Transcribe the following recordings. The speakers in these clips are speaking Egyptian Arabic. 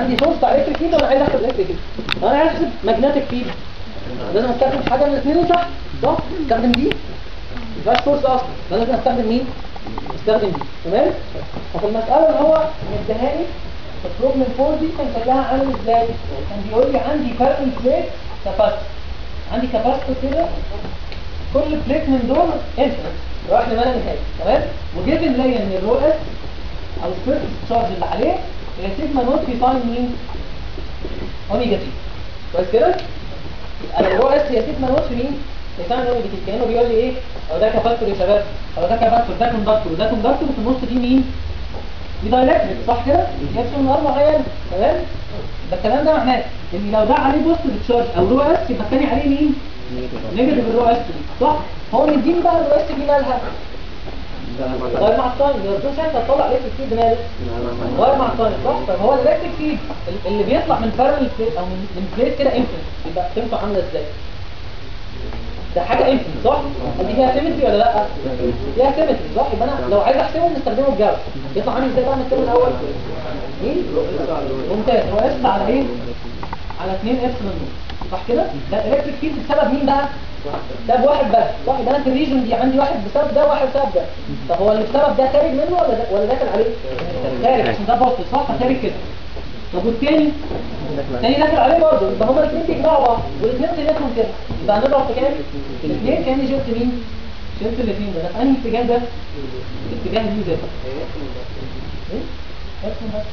عندي سورس بتاع الكتريك فيلد وانا عايز احسب الكتريك فيلد انا عايز احسب ماجنتيك فيلد لازم استخدم حاجه من الاثنين اللي تحت صح استخدم دي مفيهاش سورس اصلا لازم استخدم مين استخدم دي تمام ففي المساله اللي هو مديها لي البروبلم 4 دي كان شكلها عامل ازاي كان بيقول لي عندي بارل بليت كاباسيتور عندي كاباسيتور كده كل بليت من دول انفينيت راح لما نهائي تمام وجيفن ليا ان الرو اس او السيرفيس تشارج اللي عليه هي سيجما نوت في ساين مين اوميجا تي كويس كده يبقى الرو اس هي سيجما نوت في مين في ساين اوميجا تي كانه بيقول لي ايه هو ده كاباسيتور يا شباب هو ده كاباسيتور ده كوندكتور وده كوندكتور وفي النص دي مين دي دايلكتريك صح كده يكشف من اربع عيال تمام ده الكلام ده معناه ان لو ده عليه بوزيتيف تشارج او رو اس يبقى الثاني عليه مين نيجاتيف الرو اس دي صح هو مديني بقى الرو اس دي مالها غير مع الثاني يرضون ساعتها تطلع الكتريك فيلد ماله غير مع الثاني صح طب هو الالكتريك فيلد اللي بيطلع من بارل بليت او من من بليت كده انفنت يبقى قيمته عامله ازاي ده حاجه انفنت صح دي فيها سيمتري ولا لا فيها سيمتري صح يبقى انا لو عايز احسبه بنستخدمه الجبر يطلع عامل ازاي بقى من الترم الاول مين ممتاز هو اس على ايه على 2 ابسلون نوت صح كده ده الالكتريك فيلد بسبب مين بقى ده بواحد بس صح يبقى انا في الريجن دي عندي واحد بسبب ده وواحد بسبب ده طب هو اللي بسبب ده خارج منه ولا ده ولا داخل عليه خارج عشان ده بوست صح فخارج كده طب والتاني التاني داخل عليه برضه يبقى هما الاثنين بيجمعوا بعض والاثنين قيمتهم كده يبقى هنضرب في كام في الاثنين كاني شلت مين شلت الاثنين ده في انهي اتجاه ده الاتجاه دي ده ايه ارسم بس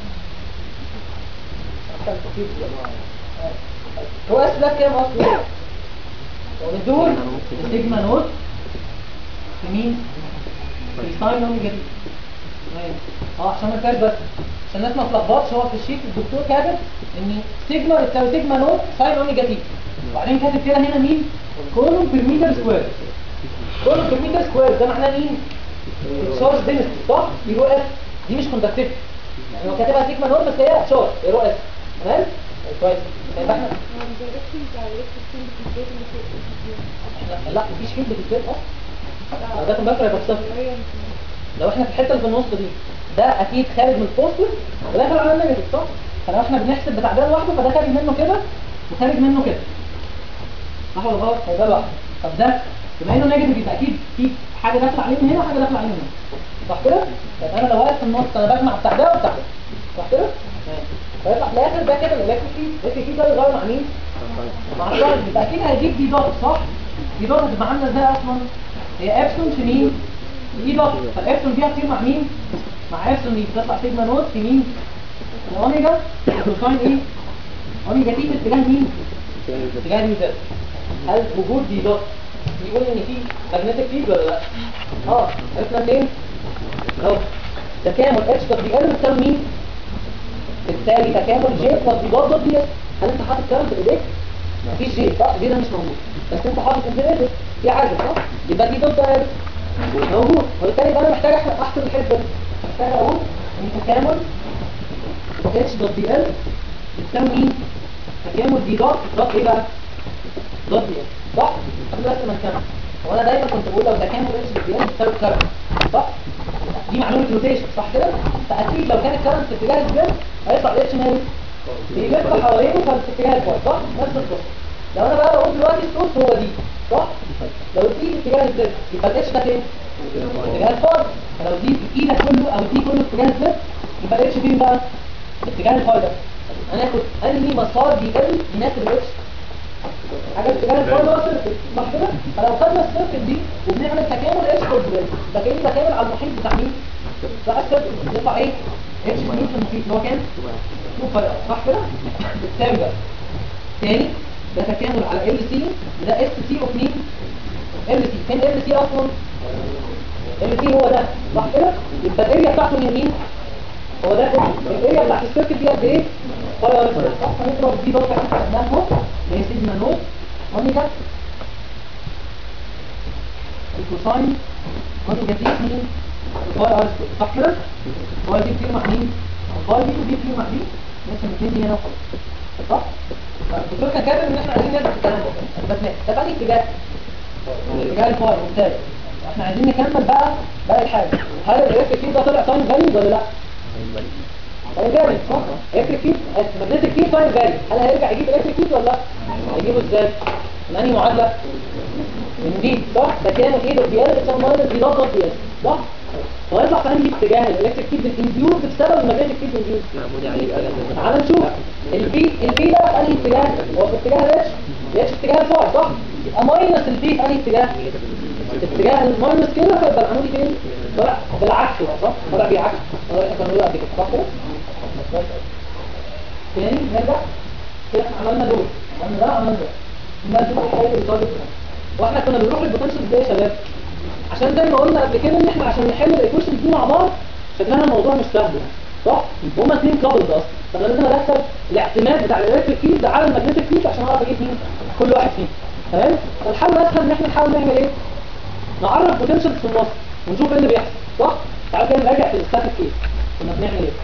أحسن كتير. هو اس ده كام اصلا ودول السيجما نوت في مين في ساين اوميجا تي تمام. اه عشان ما انتهاش بس عشان الناس ما تلخبطش هو في الشيت الدكتور كاتب ان سيجما بتساوي سيجما نوت ساين اوميجا تي وبعدين كاتب كده هنا مين كولوم بير متر سكوير كولوم بير متر سكوير ده معناه مين تشارج دينستي صح دي رو اس دي مش كوندكتيف يعني هو كاتبها سيجما نوت بس هي تشارج رو اس تمام كويس يبقى احنا احنا لا مفيش فيلد في الفيلد اصلا لو ده كان بكره يبقى بصفر لو احنا في الحته اللي في النص دي ده اكيد خارج من البوزيتيف وداخل على النيجاتيف صح فلو احنا بنحسب بتاع ده لوحده فده خارج منه كده وخارج منه كده صح ولا غلط هيبقى لوحده طب ده بما انه نيجاتيف يبقى اكيد في حاجه داخله عليه من هنا وحاجه داخله عليه من هنا صح كده طب انا لو واقف في النص انا بجمع بتاع ده وبتاع ده صح كده فيطلع في الاخر ده كده الالكتريك الالكتريك ده يغير مع مين مع الشارج يبقى اكيد هيجيب دي دوت صح دي دوت هتبقى عامله ازاي اصلا هي ابسون في مين اي دوت فالابسون دي هتطير مع مين مع ابسون دي بتطلع سيجما نوت في مين الاوميجا كوساين ايه اوميجا تي في اتجاه مين اتجاه اليو زد هل وجود دي دوت بيقول ان في ماجنتيك فيلد ولا لا اه عرفنا منين اهو تكامل اتش دوت دي ال بتساوي مين بالتالي تكامل جي بلس دي دوت دوت دي اس هل انت حاطط كلام في ايديك مفيش جي صح جي ده مش موجود بس انت حاطط انفينيتي في عازل صح يبقى دي دوت ده موجود وبالتالي يبقى انا محتاج أح- احسب الحته دي محتاج اقول ان تكامل اتش دوت دي ال بتساوي مين تكامل دي دوت دوت ايه بقى دوت دي ال صح قبل بس ما نكمل هو انا دايما كنت بقول لو تكامل اتش دوت دي ال بتساوي كارنت صح دي معلومه روتيشن صح كده فاكيد لو كان الكرنت في اتجاه الزد هيطلع الاتش مالي بيلف حوالينه ففي اتجاه الفاي صح نفس القصه لو انا بقى بقول دلوقتي الصوت هو دي صح لو دي في اتجاه الزد يبقى الاتش ده فين اتجاه الفاي فلو دي في ايدك كله او دي كله في اتجاه الزد يبقى الاتش فين بقى اتجاه الفاي ده هناخد انهي مسار بي ال يناسب الاتش حاجه اتجاه الفاي ده سيركت صح كده فلو خدنا السيركت دي وبنعمل تكامل اتش كوردينيت ده كاني بكامل على المحيط بتاع مين بقى السيركت يطلع ايه اتش مين في المحيط اللي هو كام تو باي ار صح كده بالتالي بقى تاني ده تكامل على ال سي وده اس سي اوف مين ال سي فين ال سي اصلا ال سي هو ده صح كده يبقى الاريا بتاعته من مين هو ده كله الاريا بتاعت السيركت دي قد ايه باي ار سكوير صح هنضرب دي بقى احنا خدناها اهو اللي هي سيجما نوت اوميجا الكوساين اوميجا دي مين باي ار سكوير صح كده باي دي بتيجي مع مين باي دي ودي بتيجي مع دي نفس الاثنين دي هنا وخلاص صح فالدكتور كان كاتب ان احنا عايزين نثبت الكلام ده بس ده بقى اتجاه اتجاه الفاي ممتاز احنا عايزين نكمل بقى باقي الحاجه هل الريسك فيه ده طلع ساين فاليد ولا لا هيفاري صح الكتريك فيلد ماجنتيك فيلد طيب فاري هل هيرجع يجيب الكتريك فيلد ولا لا هيجيبه ازاي من انهي معادله من دي صح ده كان ايه ده بي ال بتساوي ماينس دي ضغط بي ال صح وهيطلع في انهي اتجاه الالكتريك فيلد الانديوز بسبب الماجنتيك فيلد انديوز معمول عليه كلام تعال نشوف البي البي ده في انهي اتجاه هو في اتجاه الاتش الاتش اتجاه الفاي صح يبقى ماينس البي في انهي اتجاه اتجاه الماينس كده فيبقى العمودي فين طلع بالعكس بقى صح طلع بيعكس طلع احنا كنا بنقول قبل كده صح كده تاني نرجع كده احنا عملنا دول عملنا ده عملنا ده ما نشوف الحاجات اللي طالبه واحنا كنا بنروح البوتنشال ازاي يا شباب عشان زي ما قلنا قبل كده ان احنا عشان نحل الايكويشن دي مع بعض شكلها الموضوع مش سهل صح هما اثنين كابلز اصلا فانا لازم ادخل الاعتماد بتاع الالكتريك فيلد على الماجنتيك فيلد عشان اعرف اجيب مين كل واحد فيهم تمام فالحل اسهل ان احنا نحاول نعمل ايه نعرف بوتنشال في النص ونشوف ايه اللي بيحصل صح تعالوا كده نراجع في الاستاتيك كيس كنا بنعمل ايه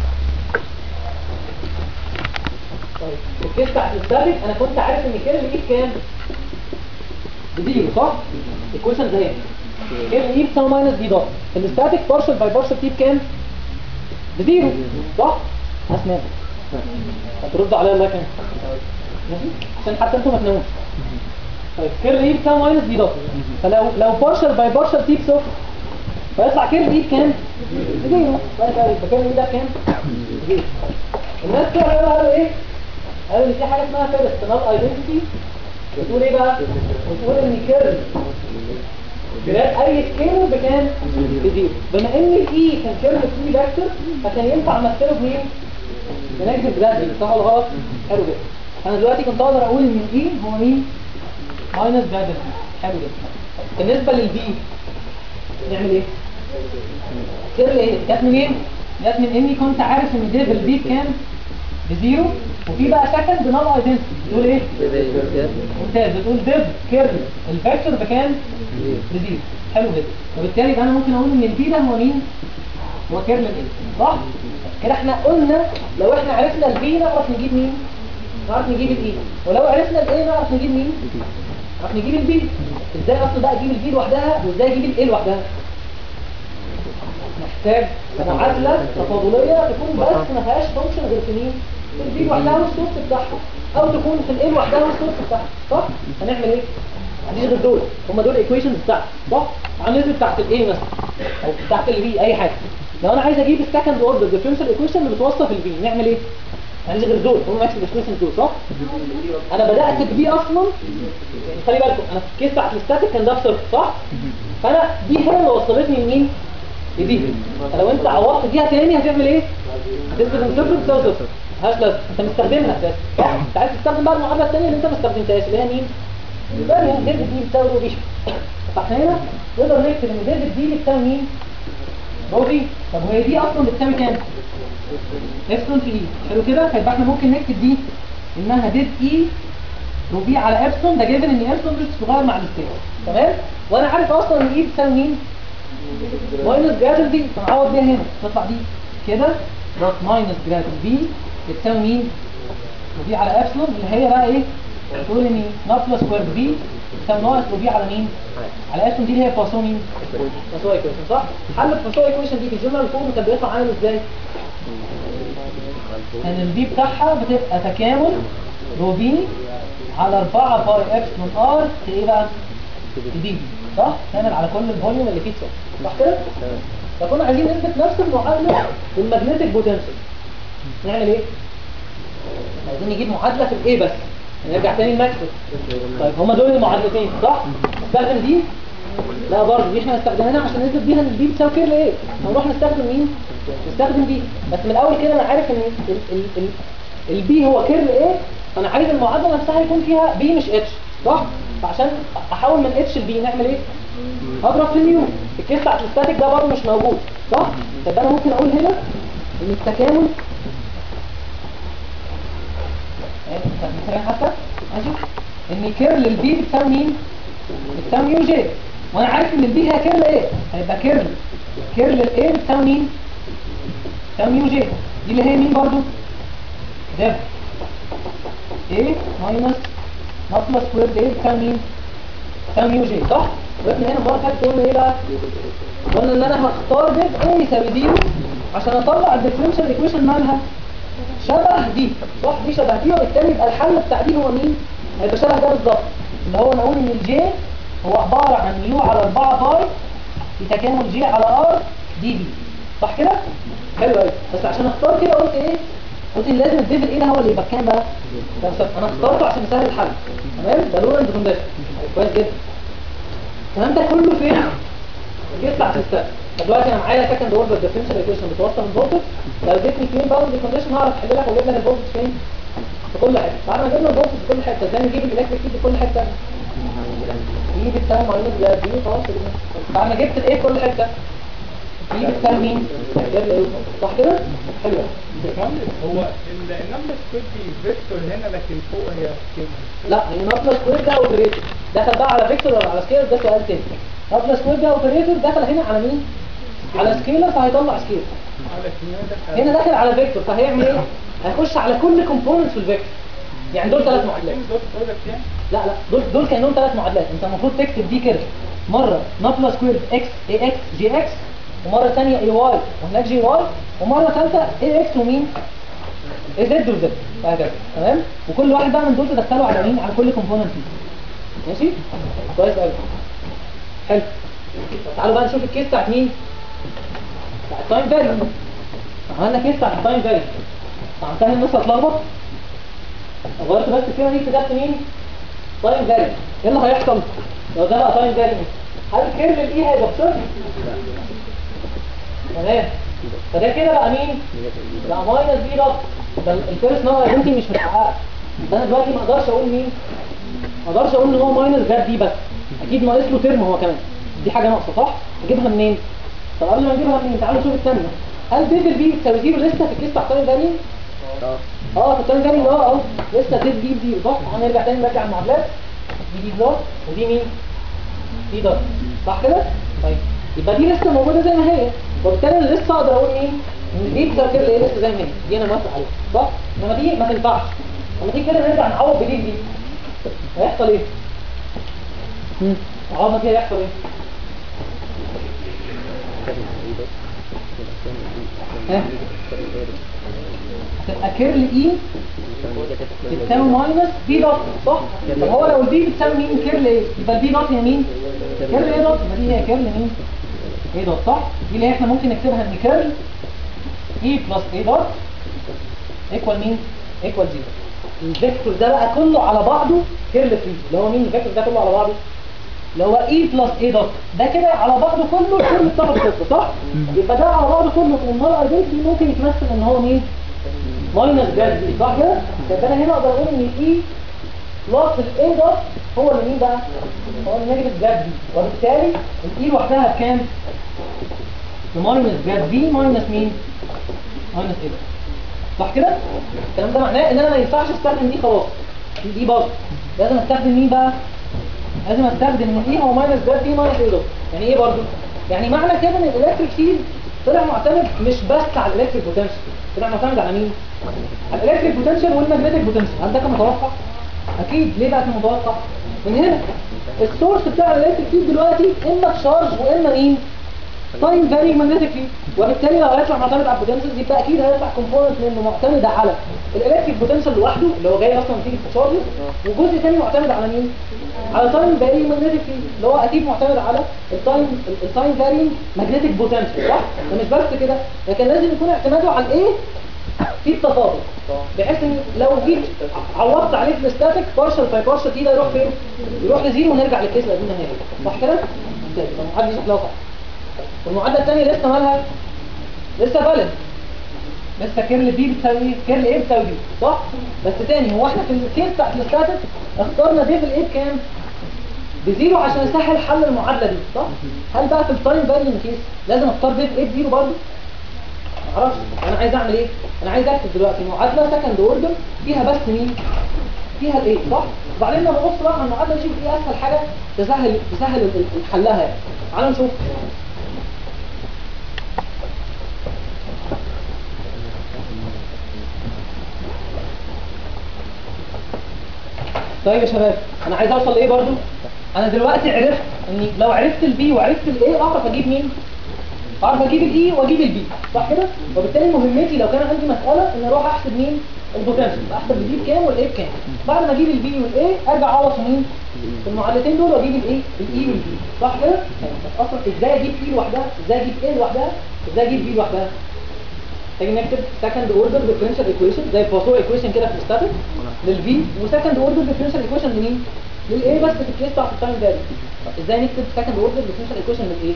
طيب في الكيس بتاعت الاستاتيك انا كنت عارف ان كيرل ايه كام بزيرو صح ايكويشن زي كيرل ايه بتساوي ماينس دي دوت في الاستاتيك بارشل باي بارشل تي بكام بزيرو صح اسمع هترد عليا الله كام ماشي عشان حتى انتوا ما تناموش طيب كيرل ايه بكام ماينس دي دوت فلو لو بارشل باي بارشل تي بصفر فيطلع كيرل ايه بكام زيرو طيب يبقى كيرل ايه ده كام زيرو الناس كده قالوا ايه قالوا ان في حاجه اسمها بيرسونال ايدنتيتي بتقول ايه بقى بتقول ان كيرل جراد اي سكيلر بكام بزيرو بما ان الاي كان كيرل فري فاكتور فكان ينفع امثله بمين بنيجاتيف جراد صح ولا غلط حلو جدا انا دلوقتي كنت اقدر اقول ان الاي هو مين ماينس جراد حلو جدا بالنسبه للبي نعمل ايه كيرل ايه جت منين جت من اني كنت عارف ان ديف البي كام بزيرو وفي بقى سكند نال ايدنتي بتقول ايه ممتاز بتقول ديف كيرل الفاكتور بكام بزيرو حلو جدا وبالتالي يبقى انا ممكن اقول ان البي ده هو مين هو كيرل الايه صح كده احنا قلنا لو احنا عرفنا البي نعرف نجيب مين نعرف نجيب الاي ولو عرفنا الاي نعرف نجيب مين نعرف نجيب البي ازاي اصلا بقى اجيب البي لوحدها وازاي اجيب الاي لوحدها محتاج معادله تفاضليه تكون بس ما فيهاش فانكشن غير في مين في البي لوحدها والسورس بتاعها او تكون في الاي لوحدها والسورس بتاعها صح هنعمل ايه هنيجي غير دول هم دول الايكويشنز بتاعتي صح هننزل بتاعت الاي مثلا او بتاعت البي اي حاجه لو انا عايز اجيب السكند اوردر ديفرنشال ايكويشن اللي بتوصف البي نعمل ايه هنيجي غير دول هم نفس الايكويشنز دول صح انا بدات بدي اصلا يعني خلي بالكم انا في الكيس بتاعت الاستاتيك كان ده بصفر صح فانا دي هي اللي وصلتني لمين لدي فلو انت عوضت ديها تاني هتعمل ايه هتثبت ان صفر بتساوي صفر ملهاش لازمه انت مستخدمها اساسا صح انت عايز تستخدم بقى المعادله الثانيه اللي انت ما استخدمتهاش اللي هي مين الثانيه ديفيد دي بتساوي رو بي فاحنا هنا نقدر نكتب ان ديفيد دي بتساوي مين رو بي طب وهي دي اصلا بتساوي كام ابسلون في اي حلو كده فيبقى احنا ممكن نكتب دي انها ديد اي رو بي على ابسلون ده جيفن ان ابسلون مش صغير مع السكيل تمام وانا عارف اصلا ان اي بتساوي مين ماينس جراد دي فنعوض بيها هنا تطلع دي كده دوت ماينس جراد بي بتساوي مين ودي على ابسلون اللي هي بقى ايه تقول ان نوت بلس سكوير بي بتساوي ناقص وبي على مين على ابسلون دي اللي هي باسو مين باسو ايكويشن صح حل الباسو ايكويشن دي في الجمله الفوق كان بيطلع عامل ازاي ان البي بتاعها بتبقى تكامل رو بي على 4 باي ابسلون ار في ايه بقى دي صح تعمل على كل الفوليوم اللي فيه صفر صح كده فكنا عايزين نثبت نفس المعادله للمagnetic بوتنشال نعمل ايه عايزين نجيب معادله في الايه بس نرجع تاني لماكسويل طيب هما دول المعادلتين صح نستخدم دي لا برضه دي احنا استخدمناها عشان نثبت بيها ان دي بتساوي كيرل ايه هنروح نستخدم مين نستخدم دي بس من الاول كده انا عارف ان ال ال ال البي هو كيرل ايه فانا عايز المعادله نفسها يكون فيها بي مش اتش صح فعشان احول من اتش لبي نعمل ايه اضرب في النيو الكيس بتاعت الستاتيك ده برضه مش موجود صح طب انا ممكن اقول هنا ان التكامل مثلا حتى ماشي ان كيرل البي بتساوي مين بتساوي يو جي وانا عارف ان البي هي كيرل ايه هيبقى كيرل كيرل الايه بتساوي مين بتساوي يو جي دي اللي هي مين برضو ده ايه ماينس ناقص سكوير ايه بتساوي مين بتساوي يو جي صح واحنا هنا المره اللي فاتت قلنا ايه بقى قلنا ان انا هختار ده ايه يساوي زيرو عشان اطلع الديفرنشال ايكويشن مالها شبه دي صح دي شبه دي وبالتالي يبقى الحل بتاع دي هو مين هيبقى شبه ده بالظبط اللي هو نقول ان الجي هو عباره عن يو على 4 باي في تكامل جي على ار دي بي صح كده حلو قوي بس عشان اختار كده قلت ايه قلت ان لازم الديفل ايه ده هو اللي يبقى كام بقى ده بس انا اخترته عشان يسهل الحل تمام ده لورنز كونديشن كويس جدا الكلام ده كله فين يطلع في الستات دلوقتي انا معايا سكند اوردر ديفرنشال ايكويشن بتوصل الفولتج لو اديتني فين باوند كونديشن هعرف احل لك واجيب لك الفولتج فين في كل حته بعد ما جبنا الفولتج في كل حته ازاي نجيب الالكتريك فيلد في كل حته دي بتساوي ماينس لا دي خلاص كده. بعد ما جبت الايه في كل حته دي بتساوي مين؟ جاب لي ايه صح كده؟ حلو هو ال- النملة سكويد دي فيكتور هنا لكن فوق هي سكيل لا هي نابلا سكوير ده اوبريتور دخل بقى على فيكتور ولا على سكيلر ده سؤال تاني نابلا سكوير ده اوبريتور دخل هنا على مين؟ على سكيلر فهيطلع سكيلر على كيمياء هنا داخل على فيكتور فهيعمل ايه؟ هيخش على كل كومبوننت في الفيكتور يعني دول ثلاث معادلات دوت برودكت يعني لا لا دول دول كانهم ثلاث معادلات انت المفروض تكتب دي كده مره نابلا سكوير اكس اي اكس جي اكس ومره ثانيه اي واي وهناك جي واي ومره ثالثه اي اكس ومين؟ اي زد وزد وهكذا تمام وكل واحد بقى من دول تدخله على مين؟ على كل كومبوننت فيه ماشي؟ كويس قوي حلو تعالوا بقى نشوف الكيس بتاعت مين؟ بتاعت التايم فاليو عملنا كيس بتاعت التايم فاليو عشان الناس هتلخبط غيرت بس كده دي كتبت مين؟ تايم فاليو ايه اللي هيحصل؟ لو ده بقى تايم فاليو هل كيرف الاي هيبقى بصفر؟ تمام فده كده بقى مين؟ بقى ماينس بي دوت ده الفيرست نمبر ايدنتي مش متحققه ده انا دلوقتي ما اقدرش اقول مين؟ ما اقدرش اقول ان هو ماينس جاب دي بس اكيد ناقص له ترم هو كمان دي حاجه ناقصه صح؟ اجيبها منين؟ طب قبل ما نجيبها منين تعالوا نشوف الثانيه هل ديفل بي بتساوي زيرو لسه في الكيس بتاع تايم فاليو؟ اه في التايم فاليو اه اه لسه ديف دي زيرو صح؟ هنرجع تاني نرجع المعادلات دي دي بلوت ودي مين؟ دي دوت صح كده؟ طيب يبقى دي لسه موجوده زي ما هي وبالتالي انا لسه اقدر اقول ايه؟ ان دي بتساوي كده ايه لسه زي ما هي دي انا موافق عليها صح؟ انما دي ما تنفعش لما تيجي كده نرجع نعوض بدي دي هيحصل ايه؟ امم عوضنا كده هيحصل ايه؟ ها؟ تبقى كيرل اي بتساوي ماينس بي دوت صح؟ طب هو لو البي بتساوي مين كيرل ايه؟ يبقى البي دوت هي مين؟ كيرل ايه دوت؟ يبقى دي هي كيرل مين؟ ايه دوت صح؟ دي اللي احنا ممكن نكتبها ان كيرل اي بلس ايه دوت ايكوال مين؟ ايكوال زيرو الفيكتور ده بقى كله على بعضه كيرل فري اللي هو مين الفيكتور ده كله على بعضه؟ اللي هو اي بلس اي دوت ده كده على بعضه كله الكيرل بتاعه صفر صح؟ يبقى ده على بعضه كله في النهار ايدنتي ممكن يتمثل ان هو مين؟ ماينس جاز دي صح كده؟ يبقى انا هنا اقدر اقول ان الاي بلس الاي دوت هو اللي مين بقى؟ هو النيجاتيف جاز دي وبالتالي الاي لوحدها بكام؟ بماينس جاز دي ماينس مين؟ ماينس ايه صح كده؟ الكلام ده معناه ان انا ما ينفعش استخدم دي خلاص دي دي برضه لازم استخدم مين بقى؟ لازم استخدم ان ايه هو ماينس جاز دي ماينس ايه دوت يعني ايه برضه؟ يعني معنى كده ان الالكتريك فيلد طلع معتمد مش بس على الالكتريك بوتنشال طلع معتمد على مين؟ على الالكتريك بوتنشال والماجنتيك بوتنشال هل ده كان متوقع؟ اكيد ليه بقى كان متوقع؟ من هنا السورس بتاع الالكتريك فيلد دلوقتي اما تشارج واما مين؟ تايم فاري ماجنتيك فيلد وبالتالي لو هيطلع معتمد على البوتنشال يبقى اكيد هيطلع كومبوننت منه معتمد على الالكتريك بوتنشال لوحده اللي هو جاي اصلا نتيجه التشارج وجزء ثاني معتمد على مين؟ على تايم فاري ماجنتيك فيلد اللي هو اكيد معتمد على التايم التايم فاري ماجنتيك بوتنشال صح؟ ده مش بس كده لكن لازم يكون اعتماده على الايه؟ في التفاضل بحيث ان لو جيت عوضت عليه في الاستاتيك بارشل باي بارشل دي ده يروح فين؟ يروح لزيرو ونرجع للكيس اللي قبلنا هنا صح كده؟ طيب المعادله دي شكلها صح والمعادله الثانيه لسه مالها لسه فالid لسه كيرل بي بتساوي ايه؟ كيرل ايه بتساوي بي صح؟ بس تاني هو احنا في الكيس بتاعت الاستاتيك اخترنا ديفل ايه بكام؟ بزيرو عشان يسهل حل المعادله دي صح؟ هل بقى في التايم فاليو كيس لازم اختار ديفل ايه بزيرو برضه؟ معرفش انا عايز اعمل ايه انا عايز اكتب دلوقتي معادله سكند اوردر فيها بس مين فيها الايه صح وبعدين لما ابص بقى على المعادله نشوف ايه اسهل حاجه تسهل تسهل ال- ال- حلها يعني تعالوا نشوف طيب يا شباب انا عايز اوصل لايه برضو انا دلوقتي عرفت اني لو عرفت البي وعرفت الايه اعرف اجيب مين اعرف اجيب الاي واجيب البي صح كده وبالتالي مهمتي لو كان عندي مساله ان اروح احسب مين البوتنشال احسب البي بكام والاي بكام بعد ما اجيب البي والاي ارجع اعوض في مين في المعادلتين دول واجيب الايه الاي والبي صح كده بس اصلا ازاي اجيب اي لوحدها ازاي اجيب ايه لوحدها ازاي اجيب بي لوحدها تيجي نكتب سكند اوردر ديفرنشال ايكويشن زي الباسو ايكويشن كده في الستاتيك للفي وسكند اوردر ديفرنشال ايكويشن لمين للايه بس في الكيس بتاعت التايم فاليو ازاي نكتب سكند اوردر ديفرنشال ايكويشن للايه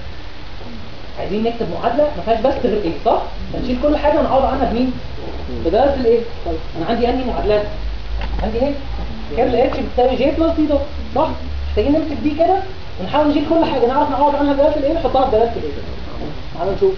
عايزين نكتب معادله ما فيهاش بس غير ايه صح هنشيل كل حاجه ونعوض عنها بمين بدلاله الايه طيب انا عندي انهي معادلات عندي ايه كيرل اتش بتساوي جي بلس دي دوت صح محتاجين نمسك دي كده ونحاول نشيل كل حاجه نعرف نعوض عنها بدلاله الايه نحطها بدلاله الايه تعالوا نشوف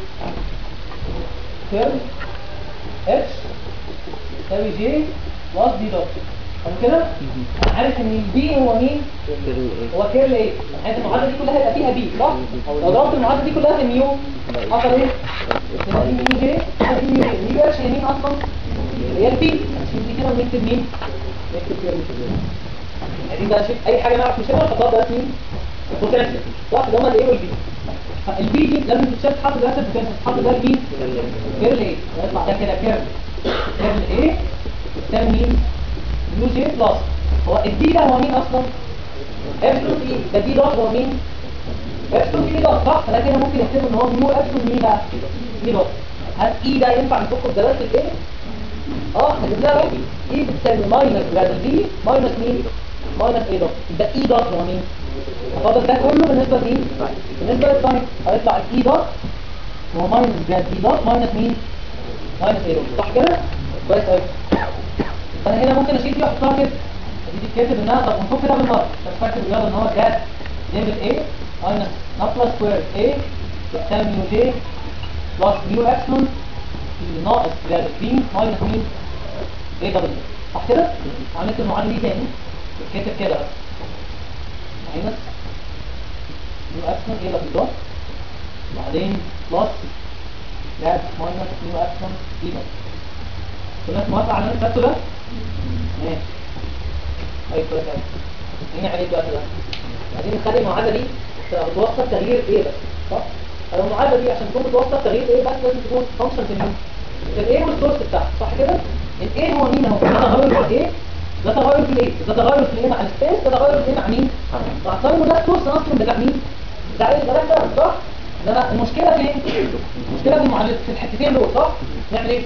كيرل اتش تساوي جي بلس دي دوت تمام كده انا عارف ان البي هو مين هو كيرل ايه عايز المعادله دي كلها يبقى فيها بي صح لو ضربت المعادله دي كلها في ميو حصل ايه يبقى دي ميو جي دي ميو جي دي بقى مين اصلا هي البي نشيل دي كده ونكتب مين نكتب كيرل عايزين بقى نشوف اي حاجه نعرف نشيلها نحطها بقى مين البوتنشال صح ده هما الايه والبي البي دي لازم تتشال تحط ده البوتنشال تحط ده البي كيرل ايه يطلع ده كده كيرل كيرل ايه يساوي مين يو جي بلس هو الدي ده هو مين اصلا ابسلون اي ده دي دوت هو مين ابسلون اي دوت صح فده كده ممكن نكتبه ان هو ميو ابسلون مين بقى اي دوت هل اي ده ينفع نفكه بدلاله الايه اه هنجيب لها بقى اي بتساوي ماينس جراد دي ماينس مين ماينس اي دوت يبقى اي دوت هو مين فاضل ده كله بالنسبه لمين بالنسبه للتايم هيطلع الاي دوت هو ماينس جراد دي دوت ماينس مين ماينس اي دوت صح كده كويس قوي فانا هنا ممكن اشيل دي واحطها كده دي تتكتب انها طب نفك ده بالمره بس فاكر الرياضه ان هو جاد ليفل A ماينس ناقص سكوير A بتساوي ميو جي بلس ميو ابسلون في ناقص جاد B ماينس مين A دبل صح كده؟ عملت المعادله دي تاني تتكتب كده بس ماينس ميو ابسلون A دبل دوت بعدين بلس جاد ماينس ميو ابسلون E دبل كلنا موافق على اللي انت خدته ده؟ ماشي طيب كويس قوي مين عليك بقى كده عايزين نخلي المعادله دي تبقى بتوصل تغيير ايه بس صح لو المعادله دي عشان تكون بتوصل تغيير ايه بس لازم تكون فانكشن في مين في الايه والسورس بتاعها صح كده الايه هو مين اهو ده تغير في الايه ده تغير في الايه ده تغير في الايه مع السبيس ده تغير في الايه مع مين مع التايم وده السورس اصلا بتاع مين بتاع ايه ده ده صح انما المشكله فين المشكله في المعادله في الحتتين دول صح نعمل ايه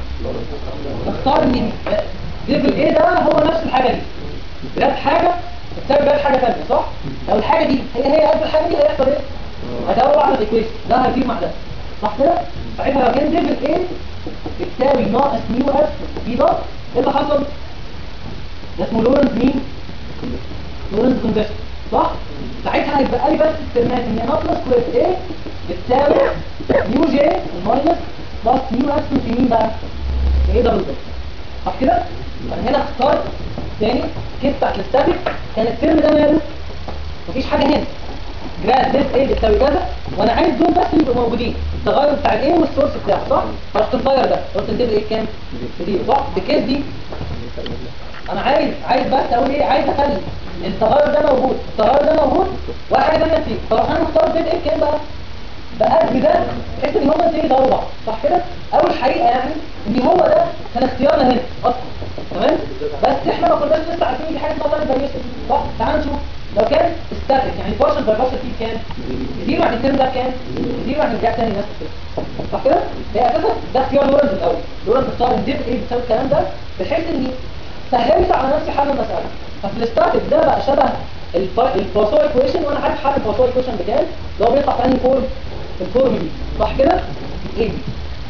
نختار ان ليفل ايه ده هو نفس الحاجه دي جاب حاجه بتساوي جاب حاجه ثانيه صح لو الحاجه دي هي هي قد الحاجه دي هيحصل ايه هدور على الايكويشن ده هيجيب مع ده صح كده ساعتها لو كان ليفل ايه بتساوي ناقص نيو اس دي ده ايه اللي حصل ده اسمه لورنز مين لورنز كونديشن صح ساعتها هيبقى لي بس الترمات ان هي ناقص سكوير ايه بتساوي نيو جي ماينس بلس نيو اس في مين بقى ايه ده بالظبط صح كده انا هنا اخترت تاني كيس بتاعت الاستاتيك كان الترم ده ماله مفيش حاجه هنا جراد ديس ايه بتساوي كذا وانا عايز دول بس اللي يبقوا موجودين التغير بتاع الايه والسورس بتاعه صح فرحت مغير ده قلت الدبل ايه كام دي صح بكيس دي انا عايز عايز بس اقول ايه عايز اخلي التغير ده موجود التغير ده موجود وحاجه ثانيه فيه فراح انا مختار الدبل ايه كام بقى بقد ده بحيث ان هما الاثنين يدوروا بعض صح كده اول حقيقه يعني ان هو ده كان اختيارنا هنا اصلا تمام بس احنا ما كناش لسه عارفين دي حاجه اسمها فاريشن صح تعال نشوف لو كان ستاتيك يعني بارشل باي بارشل فيه بكام زيرو يعني الترم ده بكام زيرو يعني رجع تاني نفس الفكره صح كده هي اساسا ده اختيار لورنز الاول لورنز اختار الديب ايه بتساوي الكلام ده بحيث اني سهلت على نفسي حل المساله ففي الستاتيك ده بقى شبه الباسو ايكويشن وانا عارف حل الباسو ايكويشن بكام اللي هو بيطلع في انهي فورم الفورم دي صح كده ايه دي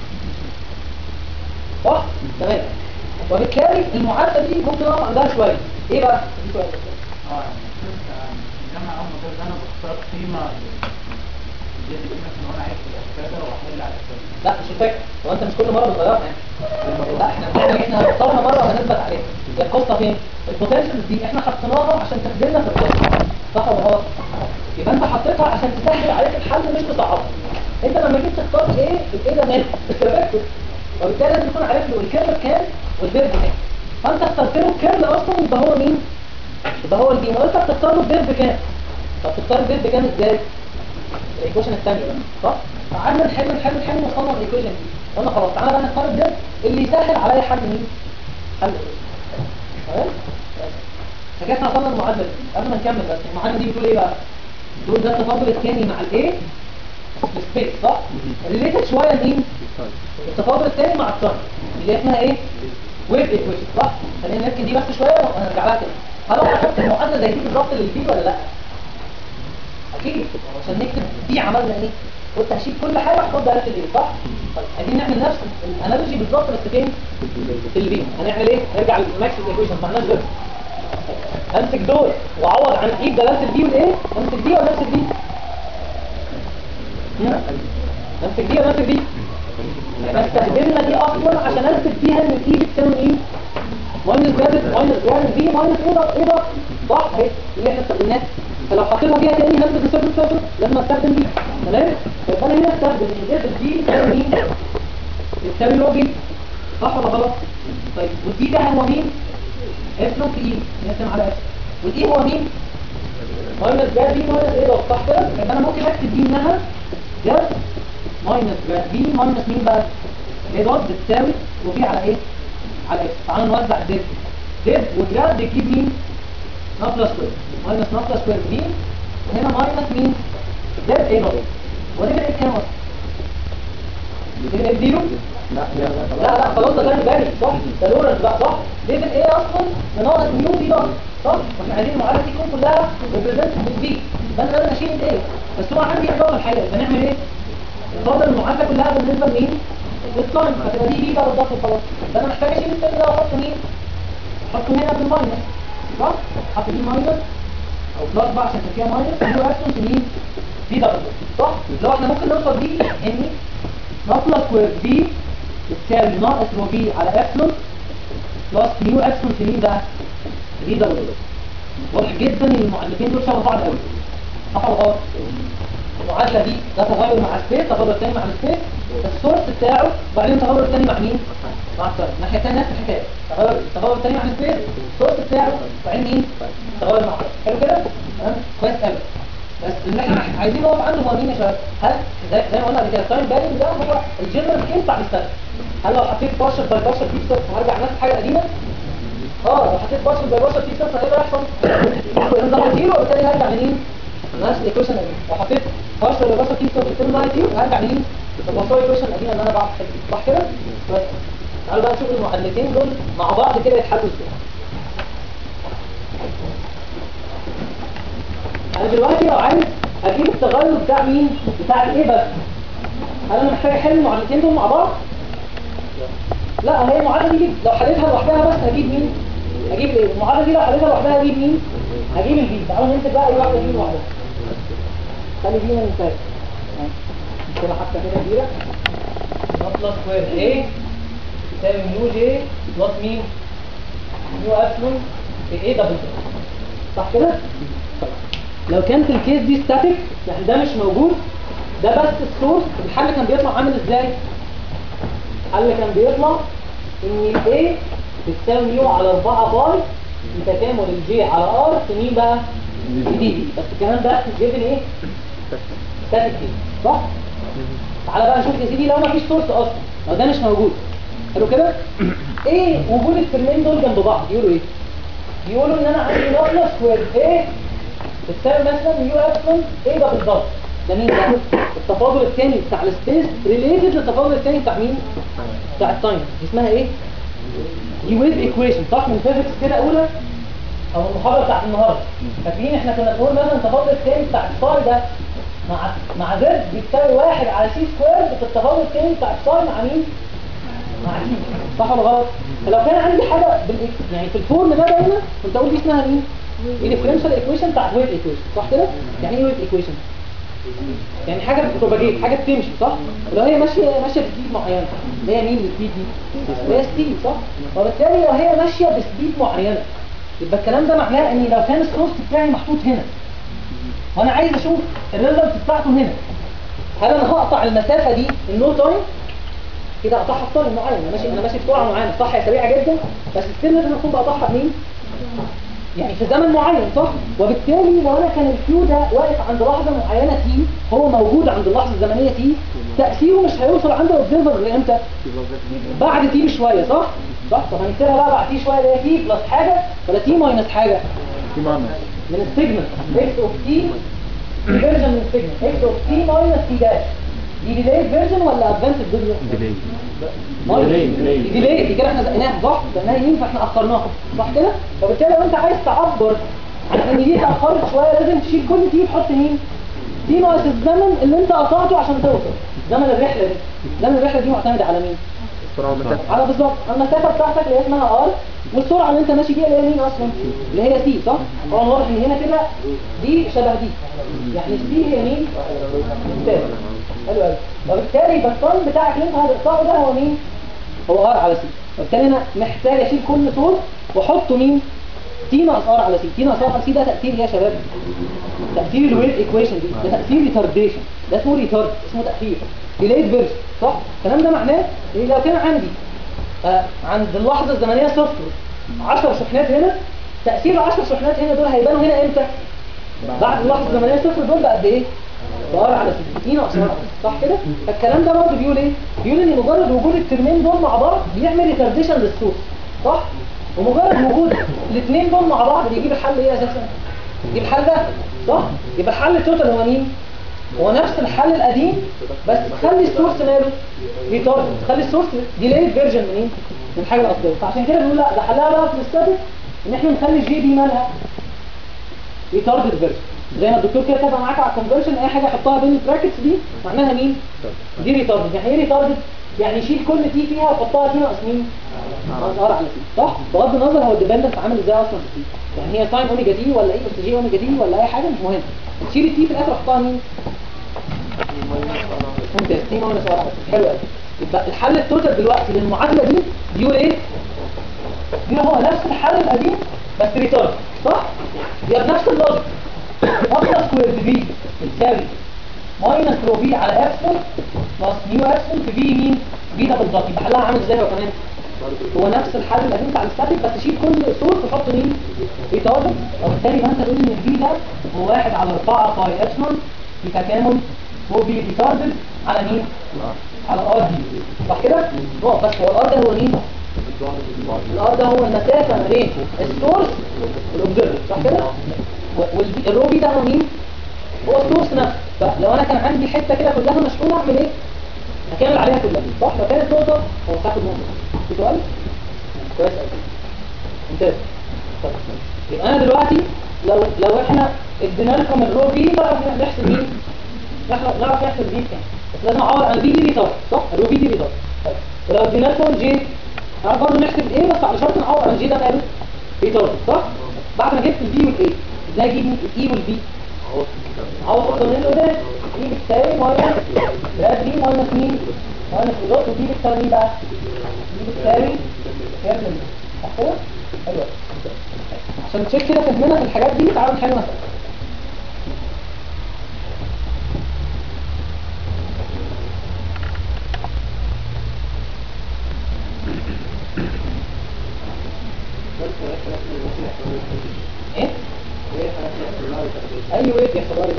صح تمام وبالتالي المعادله دي ممكن اقف عندها شويه ايه بقى دي سؤال اه جمع اول ما كده انا بختار قيمه دي قيمه ان انا عايز الاسئله واحل على الاسئله لا مش الفكره هو انت مش كل مره بتغيرها يعني لا احنا احنا اخترنا مره وهنثبت عليها هي القصه فين البوتنشال دي احنا حطيناها عشان تخدمنا في القصه صح ولا غلط يبقى انت حطيتها عشان تسهل عليك الحل مش تصعبه انت لما جيت تختار ايه الايه ده مال الفيكتور وبالتالي لازم تكون عارف له الكيرل كام والبيرد كام فانت اخترت له الكيرل اصلا يبقى هو مين يبقى هو الدي وانت بتختار له البيرد كام طب تختار البيرد كام ازاي الايكويشن الثانيه بقى صح قعدنا نحل نحل نحل وصلنا للايكويشن دي قلنا خلاص تعالى بقى نختار ده اللي يسهل عليا حل مين حل تمام فكده احنا وصلنا للمعادله دي قبل ما نكمل بس المعادله دي بتقول ايه بقى بتقول ده التفاضل الثاني مع الايه السبيس صح ريليتد شويه لمين التفاضل الثاني مع التايم اللي اسمها ايه ويف ايكويشن صح خلينا نركز دي بس شويه وهنرجع لها تاني هل انا هحط المعادله زي دي بالظبط للبي ولا لا اكيد عشان نكتب دي عملنا ايه قلت هشيل كل حاجه واحط ده في الايه صح طيب عايزين نعمل نفس الانالوجي بالظبط بس فين في البي هنعمل ايه نرجع للماكس ايكويشن ما عندناش غير امسك دول واعوض عن ايه دلاله البي والايه امسك دي ولا امسك دي مم. امسك دي ولا امسك دي احنا استخدمنا دي اصلا عشان اثبت فيها ان الاي بتساوي ايه ماينس جرافيت ماينس جرافيت بي ماينس ايه ده ايه ده صح اهي اللي احنا استخدمناها فلو حطينا فيها تاني هنثبت السيرفر سيرفر لازم استخدم دي تمام يبقى انا هنا استخدم ان جرافيت دي بتساوي مين بتساوي رو بي صح ولا غلط طيب والدي ده هو مين ابسلون في اي نقسم على اكس والاي هو مين ماينس جاب بي ماينس ايه ده صح كده يبقى انا ممكن اكتب دي انها جاب ماينس جاب بي ماينس مين بقى ايه دوت بتساوي وفي على ايه على اكس تعالوا نوزع ديف ديف وجاب بتجيب مين نابلا سكوير ماينس نابلا سكوير بي وهنا ماينس مين ديف ايه دوت وديف ايه كام اصلا ديف ايه زيرو لا لا لا لا خلاص ده كان بالي صح ده لورنس بقى صح ليفل ايه اصلا بناقص نيو دي بقى صح واحنا عايزين المعادله دي تكون كلها ريبريزنت بالبي فانا لازم اشيل الايه بس هو عندي اضافه الحقيقه بنعمل ايه نفضل المعادله كلها بالنسبه لمين للتايم فتبقى دي بي بقى بالظبط خلاص فانا محتاج اشيل التاني ده واحطه مين احطه هنا في الماينس صح احط دي ماينس او بلس بقى عشان كان فيها ماينس نيو اكشن في مين دي دبل صح لو احنا ممكن نوصل دي ان نطلق سكوير بي بتساوي ناقص رو بي على ابسلون بلس نيو ابسلون في مين بقى؟ دي ده ولا واضح جدا ان المعادلتين دول شبه بعض قوي صح ولا غلط؟ المعادله دي ده تغير مع السبيس تغير الثاني مع السبيس السورس بتاعه وبعدين تغير الثاني مع مين؟ مع الثاني الناحيه الثانيه نفس الحكايه تغير التغير الثاني مع السبيس السورس بتاعه وبعدين مين؟ تغير مع الثاني حلو كده؟ تمام؟ كويس قوي بس اللي احنا عايزين نقف عنده هو مين يا شباب؟ هل زي, زي ما قلنا قبل كده التايم بالانس ده هو الجنرال سكيل بتاع السنه هل لو حطيت بارشل باي بارشل في صفر هرجع نفس الحاجه القديمه؟ اه لو حطيت بارشل باي بارشل في صفر هيبقى يحصل ده زيرو وبالتالي هرجع لمين؟ نفس الايكويشن القديم لو حطيت بارشل باي بارشل في صفر بالتالي ده زيرو هرجع لمين؟ الوصايا الايكويشن القديمه اللي انا بعرف احل صح كده؟ بس تعالوا بقى نشوف المعادلتين دول مع بعض كده يتحلوا ازاي انا دلوقتي لو عايز اجيب التغير بتاع مين بتاع الايه بس هل انا محتاج احل المعادلتين دول مع بعض لا هي المعادله دي لو حليتها لوحدها بس هجيب مين هجيب ايه المعادله دي لو حليتها لوحدها هجيب مين هجيب البي تعالوا نمسك بقى اي واحده دي لوحدها خلي دي مثال كده حتى كده كبيره نطلع سكوير ايه تساوي نيو جي بلس مين نيو ابسلون في ايه دبل صح كده لو كانت الكيس دي ستاتيك يعني ده مش موجود ده بس السورس الحل كان بيطلع عامل ازاي الحل كان بيطلع ان الاي بتساوي يو على 4 باي في تكامل الجي على ار في مين بقى في دي بس الكلام ده جيفن ايه ستاتيك دي صح تعالى بقى نشوف يا سيدي لو ما فيش سورس اصلا لو ده مش موجود حلو كده ايه وجود الترمين دول جنب بعض يقولوا ايه يقولوا ان انا عندي ناقص سكوير ايه بتساوي مثلا يو ابسلون ايه ده بالظبط ده مين ده التفاضل الثاني بتاع السبيس ريليتد للتفاضل الثاني بتاع مين بتاع التايم اسمها ايه دي ويف ايكويشن صح من فيزيكس كده اولى او المحاضره بتاعت النهارده فاكرين احنا كنا بنقول مثلا التفاضل الثاني بتاع الصاي ده مع مع زد بيساوي واحد على سي سكوير في التفاضل الثاني بتاع الصاي مع مين مع سي صح ولا غلط فلو كان عندي حاجه بالإك... يعني في الفورم ده دايما كنت اقول دي اسمها مين ايه ديفرنشال ايكويشن بتاعت ويف ايكويشن صح كده يعني ايه ويف ايكويشن يعني حاجه بتروباجيت حاجه بتمشي صح لو هي ماشيه ماشيه بسبيد معينه اللي هي مين السبيد دي اللي هي سبيد صح وبالتالي لو هي ماشيه بسبيد معينه يبقى الكلام ده معناه ان لو كان السورس بتاعي محطوط هنا وانا عايز اشوف الريزلت بتاعته هنا هل انا هقطع المسافه دي النو تايم كده اقطعها في طريق معين انا ماشي انا ماشي في سرعه معينه صح هي سريعه جدا بس السن لازم اكون بقطعها بمين يعني في زمن معين صح وبالتالي لو انا كان الكيو ده واقف عند لحظه معينه تي هو موجود عند اللحظه الزمنيه تي تاثيره مش هيوصل عند الاوبزرفر غير امتى بعد تي بشويه صح صح طب هنكتبها بقى بعد تي شويه اللي هي تي بلس حاجه ولا تي ماينس حاجه من السيجمنت اكس اوف تي فيرجن من السيجمنت اكس اوف تي ماينس تي داش دي ديلي فيرجن ولا ادفانسد فيرجن ديلي ديلي ديلي. دي ديلي دي كده احنا زقناها صح زقناها يمين فاحنا اخرناها صح كده فبالتالي لو انت عايز تعبر عن ان دي اتاخرت شويه لازم تشيل كل تي وتحط مين تي ناقص الزمن اللي انت قطعته عشان توصل زمن الرحله دي زمن الرحله دي معتمد على مين على بالظبط المسافه بتاعتك اللي هي اسمها ار والسرعه اللي انت ماشي بيها اللي هي مين اصلا اللي هي سي صح طبعا واضح ان هنا كده دي شبه دي يعني سي هي مين ممتاز حلو قوي وبالتالي يبقى الطن بتاعك اللي انت هتقطعه ده هو مين هو ار على سي وبالتالي انا محتاج اشيل كل طول واحطه مين تي ناقص ار على سي تي ناقص ار على سي ده تاثير إيه يا شباب تاثير الويف ايكويشن دي ده تاثير ريتارديشن ده اسمه ريتارد اسمه تاخير ديليد فيرجن صح الكلام ده معناه ان لو كان عندي آه عند اللحظه الزمنيه صفر 10 شحنات هنا تاثير ال 10 شحنات هنا دول هيبانوا هنا امتى بعد اللحظه الزمنيه صفر دول بقد ايه بار على 60 ناقص ار صح كده فالكلام ده برضه بيقول ايه بيقول ان مجرد وجود الترمين دول مع بعض بيعمل ريتارديشن للصوت صح ومجرد وجود الاثنين دول مع بعض بيجيب الحل ايه اساسا يجيب الحل ده صح يبقى الحل التوتال هو مين هو نفس الحل القديم بس تخلي السورس ماله ريتارد تخلي السورس ديليد فيرجن منين من الحاجه الاصليه فعشان كده بنقول لا ده حلها بقى في الاستاتيك ان احنا نخلي الجي دي مالها ريتاردد فيرجن زي ما الدكتور كده كتب معاك على الكونفرشن اي حاجه حطها بين البراكتس دي معناها مين دي ريتاردد يعني ايه ريتاردد يعني يشيل كل تي فيها ويحطها تي ناقص مين ناقص ار على تي صح بغض النظر هو الديبندنس عامل ازاي اصلا في تي يعني هي ساين اوميجا تي ولا ايه بس جي اوميجا تي ولا اي حاجه مش مهم تشيل التي في الاخر وحطها مين ممتاز تي ماينس ار على تي حلو قوي يبقى الحل التوتال دلوقتي للمعادله دي بيقول ايه دي هو نفس الحل القديم بس ريتارد صح يبقى بنفس اللوجيك اكتر سكوير في بتساوي ماينس رو في على ابسل بلس نيو ابسل في في مين في ده بالظبط يبقى حلها عامل ازاي هو كمان هو نفس الحل القديم بتاع الاستاتيك بس شيل كل سورس وحط مين ريتارد وبالتالي يبقى انت تقول ان الفي ده هو 1 على 4 باي ابسلون في تكامل هو بي ريتاردد على مين على الار دي صح كده هو بس هو الار ده هو مين الار ده هو المسافه ما بين السورس والاوبزرفر صح كده والرو بي ده هو مين هو السورس نفسه فلو انا كان عندي حته كده كلها مشحونه اعمل ايه هكمل عليها كلها صح لو كانت نقطه هو تاخد نقطه في سؤال كويس قوي ممتاز طيب يبقى انا دلوقتي لو لو احنا ادينا لكم الرو بي نعرف نحسب مين نعرف نعرف نحسب دي كام بس لازم اعوض عن البي دي ريتارد صح الرو بي دي ريتارد طيب ولو ادينا لكم الجي نعرف برضه نحسب ايه بس على شرط نعوض عن الجي ده ماله ريتارد صح بعد ما جبت البي والاي ازاي اجيب الاي والبي عوض القانون اللي قدام دي بتساوي ماينس ده دي ماينس مين ماينس دوت ودي بتساوي مين بقى دي بتساوي كام صح كده ايوه عشان تشيك كده فهمنا في الحاجات دي تعالوا نحل مسألة ايه؟ اي ويت يحصل لها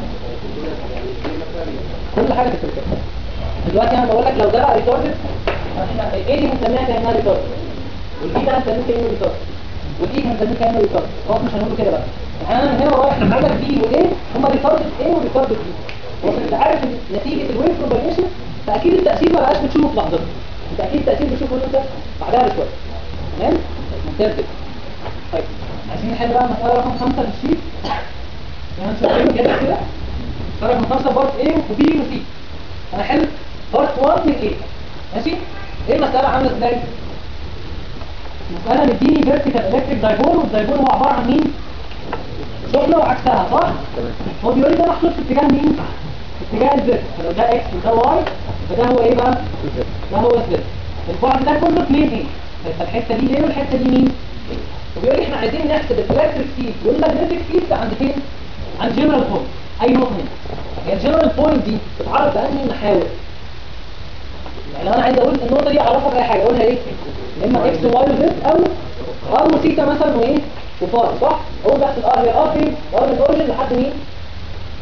كل حاجه في الكتاب دلوقتي انا بقول لك لو ده بقى ريتاردد احنا ايه دي بنسميها كانها ريتاردد والبي ده هنسميه كانه ريتاردد ودي هنسميه كانه ريتاردد خلاص مش هنقول كده بقى يعني انا من هنا ورايح بقول لك بي وايه هم ريتاردد ايه وريتاردد بي بس انت عارف إن نتيجه الويف بروباجيشن فاكيد التاثير ما بقاش بتشوفه في لحظتها انت اكيد التاثير بتشوفه انت بعدها بشويه تمام ممتاز كده طيب عايزين نحل بقى مسألة رقم خمسة في الشيت يعني نشوف كده كده فرق من خمسة بارت A وB وC أنا أحل بارت 1 من A ماشي؟ إيه المسألة عاملة إزاي؟ المسألة مديني فيرتيكال إلكتريك دايبول والدايبول هو عبارة عن مين؟ شحنة وعكسها صح؟ هو بيقول لي ده محطوط في اتجاه مين؟ في اتجاه الزد فلو ده إكس وده واي فده هو إيه بقى؟ ده هو الزد البعد ده كله بلين إيه؟ فالحتة دي إيه والحتة دي مين؟ وبيقول لي احنا عايزين نحسب الالكتريك فيلد والمagnetic فيلد عند فين عند جنرال بوينت اي نقطه هنا هي الجنرال بوينت دي بتتعرف بانهي محاور يعني لو انا عايز اقول النقطه دي اعرفها باي حاجه اقولها ايه يا اما اكس وواي وزد او ار وثيتا مثلا وايه وفار صح اقول بس الار هي ار فين ار من الاوريجن لحد مين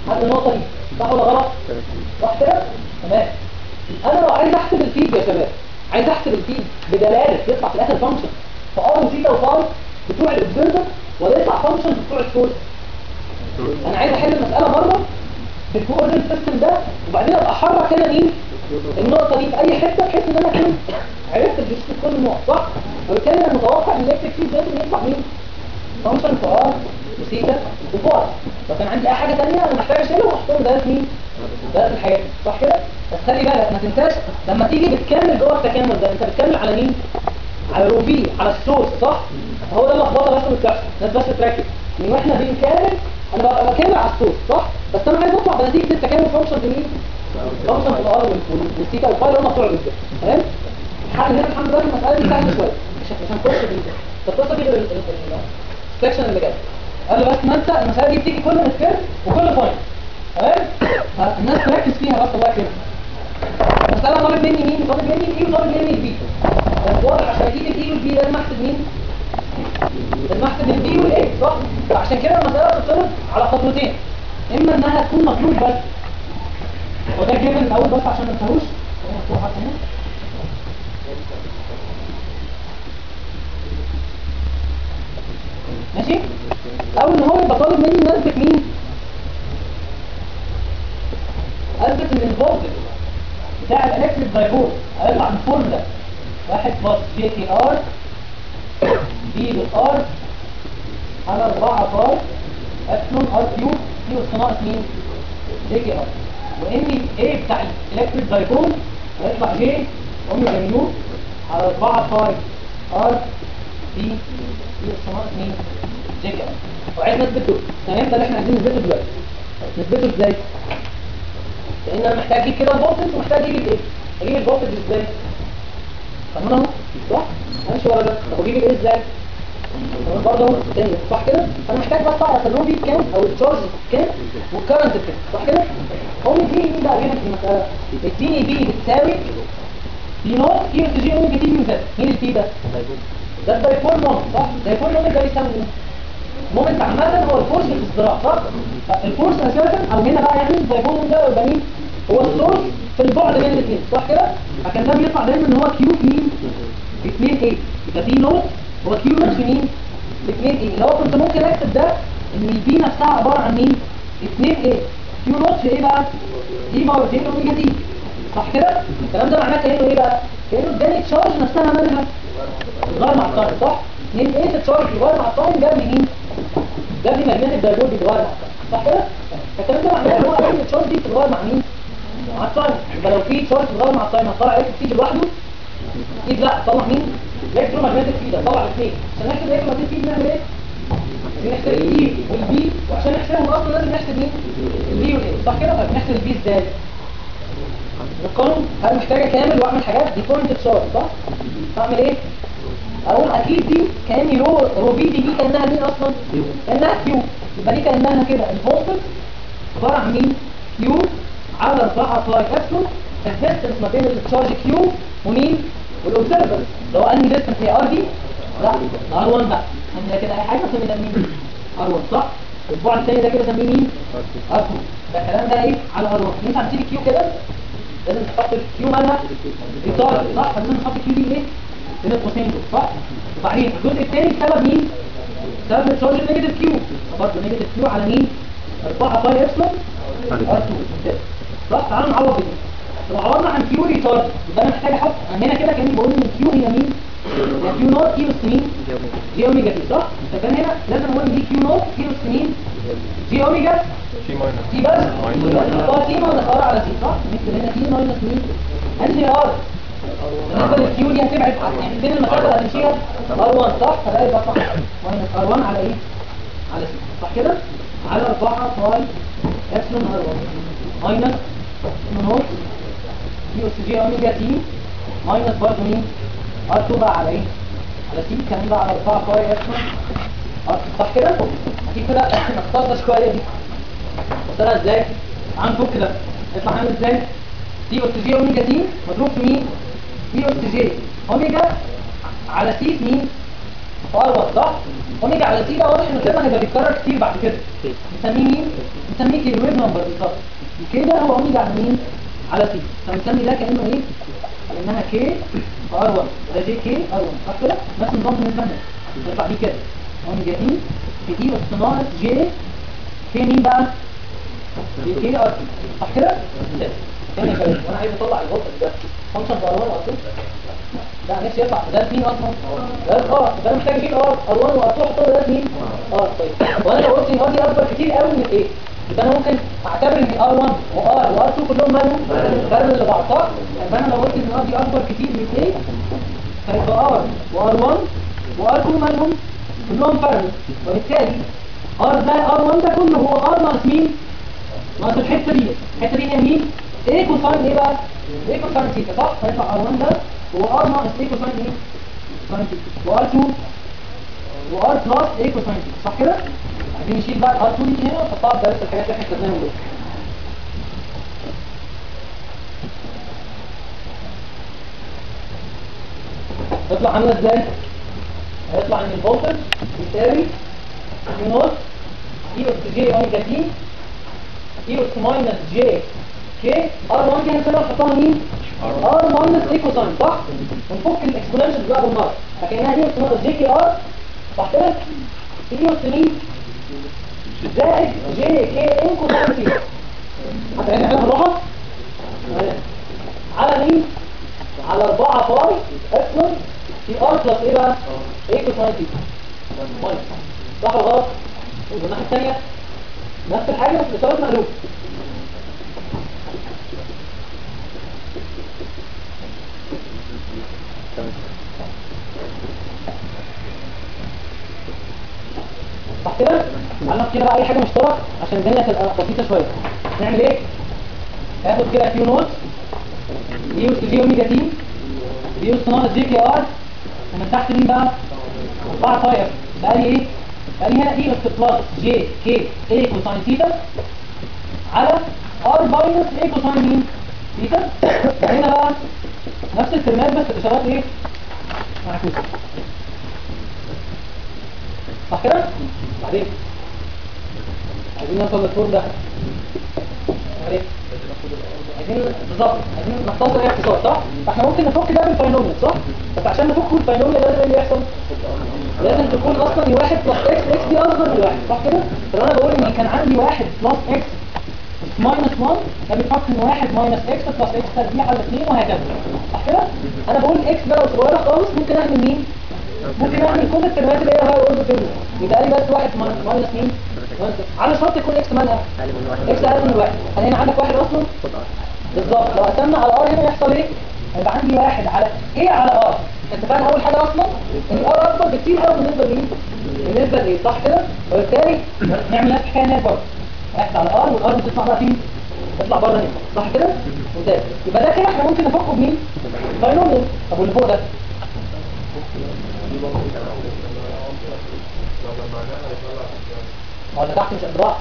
حد النقطه دي صح ولا غلط صح كده تمام انا لو عايز احسب الفيد يا شباب عايز احسب الفيد بدلاله يطلع في الاخر فانكشن فار وثيتا وفاي بتوع الاوبزرفر ولا يطلع فانكشن بتوع السورس انا عايز احل المساله مره بالكوردينيت سيستم ده وبعدين ابقى احرك هنا مين النقطه دي في اي حته بحيث ان انا اكون عرفت الجسم كل النقط صح وبالتالي انا متوقع ان الالكتريك فيلد لازم يطلع مين فانكشن في ار وثيتا وفاي لو كان عندي اي حاجه ثانيه انا محتاج اشيلها واحطهم ده في مين ده في الحاجات دي صح كده بس خلي بالك ما تنساش لما تيجي بتكمل جوه التكامل ده انت بتكمل على مين على الروبي على السورس صح هو ده اللخبطه بس اللي بتحصل الناس بس تركز ان واحنا بنكمل انا ببقى بكمل على السورس صح بس انا عايز اطلع بنتيجه التكامل فانكشن في مين فانكشن في الار والثيتا والفاي اللي هم بتوع الجزء تمام الحل هنا الحمد لله المساله دي سهله شويه مش مش هنخش في القصه دي غير السكشن اللي جاي قال له بس ما انت المساله دي بتيجي كل متر وكل بوينت تمام فالناس تركز فيها بس الله يكرمك المساله طالب مني مين طالب مني الاي وطالب مني البي بس واضح عشان اجيب الاي والبي لازم احسب مين لازم احسب البي والاي صح فعشان كده المساله بتطلب على خطوتين اما انها تكون مطلوب بس وده جيفن الاول بس عشان ما ننساهوش مفتوح حتى هنا ماشي او ان هو يبقى طالب مني نثبت مين اثبت ان الفولتج بتاع الالكتريك دايبول هيطلع من الفورمولا واحد بلس جي كي ار بي بالار على 4 بار ابسلون ار كيو كيو اس ناقص مين جي كي ار وان ايه بتاع الالكتريك دايبول هيطلع جي اوميجا ميو على 4 باي ار بي كيو اس ناقص مين جي كي ار وعايز نثبته تمام ده اللي احنا عايزين نثبته دلوقتي نثبته ازاي لان انا محتاج اجيب كده الفولتج ومحتاج اجيب الايه اجيب الفولتج ازاي طب انا اهو صح امشي ورا ده طب اجيب الايه ازاي تمام برضه اهو تاني صح كده انا محتاج بس اعرف الروبي كام او التشارج كام والكرنت كام صح كده هو مديني مين بقى هنا في المساله اديني بي بتساوي بي نوت كي اس جي اوميجا تي يو زد مين البي ده ده الدايبول مومنت صح الدايبول مومنت ده بيساوي ايه مومنت عامة هو الفورس في الصراع صح؟ الفورس اساسا او هنا بقى يعني الدايبول مومنت ده يبقى مين؟ هو السورس في البعد بين الاثنين صح كده؟ فكان ده بيطلع دايما ان هو كيو في مين؟ 2 ايه يبقى في نوت هو كيو نوت في مين؟ 2 ايه اللي هو كنت ممكن اكتب ده ان البي نفسها عبارة عن مين؟ 2 ايه كيو نوت في ايه بقى؟ دي باور دي اوميجا تي صح كده؟ الكلام ده معناه كانه ايه بقى؟ كانه اداني التشارج نفسها مالها غير مع الطرف صح؟ 2 ايه التشارج غير مع الطرف جاب لي مين؟ جاب لي ماجنتيك دايبول بيتغير مع الطرف صح كده؟ فالكلام ده معناه ان هو ان التشارج دي بتتغير مع مين؟ مع الطرف يبقى لو في تشارج بتتغير مع الطرف هتطلع الكتريك فيد لوحده اكيد لا طلع مين؟ الكترو ماجنتيك فيد طلع الاثنين عشان نحسب الكترو ماجنتيك فيد نعمل ايه؟ نحسب الاي والبي وعشان نحسبهم اصلا لازم نحسب مين؟ البي والاي صح كده؟ طيب نحسب البي ازاي؟ القانون هل محتاجه كامل واعمل حاجات دي بوينت تشارج صح؟ اعمل ايه؟ اقول اكيد دي كاني رو رو بي دي دي كانها مين اصلا؟ كانها كيو يبقى دي كانها كده الفولتج عباره عن مين؟ كيو على 4 باي ابسلون الديستنس ما بين التشارج كيو ومين؟ والاوبزرفر لو قال لي ديستنس هي ار دي لا ار 1 بقى عندنا كده اي حاجه اسمي ده مين؟ ار 1 صح؟ البعد الثاني ده كده اسميه مين؟ ار 2 ده الكلام ده ايه؟ على ار 1 ينفع تسيب كيو كده؟ لازم تحط الكيو مالها اطار صح؟ لازم نحط كيو دي ايه؟ بين القوسين دول صح؟ وبعدين الجزء الثاني سبب مين؟ سبب التشارج النيجاتيف كيو برضه نيجاتيف كيو على مين؟ 4 باي ابسلون ار 2 صح؟ تعالوا نعوض دي لو عوضنا عن كيو ريتارد يبقى انا محتاج احط هنا كده كاني بقول ان كيو هي مين؟ هي كيو نوت كيو اس مين؟ جي اوميجا تي صح؟ فكان هنا لازم اقول دي كيو نوت كيو اس مين؟ جي اوميجا تي ماينس تي بس نحطها تي ماينس ار على تي صح؟ نكتب هنا تي ماينس مين؟ انهي ار؟ بالنسبه للكيو دي هتبعد يعني فين المسافه اللي هتمشيها؟ ار 1 صح؟ فده يبقى صح ماينس ار 1 على ايه؟ على سي صح كده؟ على 4 باي ابسلون ار 1 ماينس نوت كيو اس جي اوميجا تي ماينس برضه مين؟ ار 2 بقى على ايه؟ على سي كمان بقى على 4 باي ابسلون ار صح كده؟ اكيد كده نختصر شويه دي نختصرها ازاي؟ تعال نفك ده يطلع عامل ازاي؟ تي اس جي اوميجا تي مضروب في مين؟ تي اس جي اوميجا على سي في مين؟ ار 1 صح اوميجا على سي ده واضح انه كده هيبقى بيتكرر كتير بعد كده نسميه مين نسميه كي ويف نمبر بالظبط الكي ده هو اوميجا على مين على سي فنسمي ده كانه ايه كانها كي ار 1 ده جي كي ار 1 صح كده نفس النظام بالنسبه لنا نرفع دي كده اوميجا تي في اي اس ناقص جي كي مين بقى جي كي ار صح كده كده كده يا شباب. وانا عايز اطلع الفولت ده فانكشن ار 1 ار 2 لا نفسي يطلع ده مين اصلا ده اه ده أنا محتاج اجيب ار ار 1 وار 2 احط ده مين اه طيب وانا لو قلت ان ار دي اكبر كتير قوي من ايه يبقى انا ممكن اعتبر ان ار 1 وار وار 2 كلهم مالهم بارل لبعض صح يبقى انا لو قلت ان ار دي اكبر كتير من ايه هيبقى ار وار 1 وار 2 مالهم كلهم بارل وبالتالي ار ده ار 1 ده كله هو ار ناقص مين ناقص الحته دي الحته دي هي مين ايه كوساين ايه بقى ايه كوساين ثيتا صح فيطلع ار 1 ده هو ار ناقص ايه كوساين ايه كوساين ثيتا وار 2 وار بلس ايه كوساين ثيتا صح كده عايزين نشيل بقى الار 2 دي هنا ونحطها في درس الحاجات اللي احنا كتبناها دول تطلع عامله ازاي هيطلع ان الفولتج يساوي يو نوت اي اس جي اوميجا تي اي اس ماينس جي كي ار 1 دي هنسميها نحطها مين ار ماينس اي كوساين صح ونفك الاكسبوننشال بقى بالمره فكانها اي اس ماينس جي كي ار صح كده اي اس مين زائد جي كي ان كوساين تي هتعمل حاجه بالراحه على مين على 4 باي ابسلون في ار بلس ايه بقى ايه كوساين تي ماينس صح ولا غلط والناحيه الثانيه نفس الحاجه بس بإشارات مقلوب صح كده؟ عملنا كده بقى اي حاجه مشترك عشان الدنيا تبقى بسيطه شويه نعمل ايه؟ هاخد كده كيو نوت دي اس جي اوميجا تي دي اس ناقص جي كي ار ومن تحت مين بقى؟ 4 طاير بقى لي ايه؟ بقى لي هنا اي اس بلس جي كي اي كوساين ثيتا على ار ماينس اي كوساين مين؟ ثيتا هنا بقى نفس الكلمات بس الاشارات ايه؟ معكوسه صح كده؟ بعدين عايزين نوصل للفور ده بعدين عايزين بالظبط عايزين نختصر ايه اختصار صح؟ فاحنا ممكن نفك ده بالباينوميال صح؟ بس عشان نفك بالباينوميال لازم ايه اللي يحصل؟ لازم تكون اصلا واحد بلس اكس اكس دي اصغر من واحد صح كده؟ فلو انا بقول ان كان عندي واحد بلس اكس ماينس 1 ده بيتحط من واحد ماينس اكس بلس اكس تربيع على 2 وهكذا صح كده؟ انا بقول اكس ده لو صغيره خالص ممكن اعمل مين؟ ممكن اعمل كل الكلمات اللي هي هاي اوردر تيبل يبقى لي بس واحد ماينس ماينس مين؟ ماينس إكس. على شرط يكون اكس مالها اكس اقل من واحد انا هنا عندك واحد اصلا بالظبط لو قسمنا على ار هنا يحصل ايه؟ هيبقى عندي واحد على ايه على ار انت فاهم اول حاجه اصلا ان ار اكبر بكتير قوي بالنسبه لمين؟ بالنسبه لايه صح كده؟ وبالتالي نعمل نفس الحكايه هناك برضه واحد على ار والار بتطلع بقى فين؟ تطلع بره هنا صح كده؟ ممتاز يبقى ده كده احنا ممكن نفكه بمين؟ باينوميال طب واللي فوق ده؟ ما هو اللي تحت مش اضراع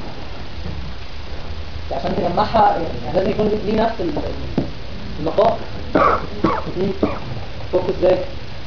عشان تجمعها يعني لازم يكون ليه نفس ال- المقام مم. فوق ازاي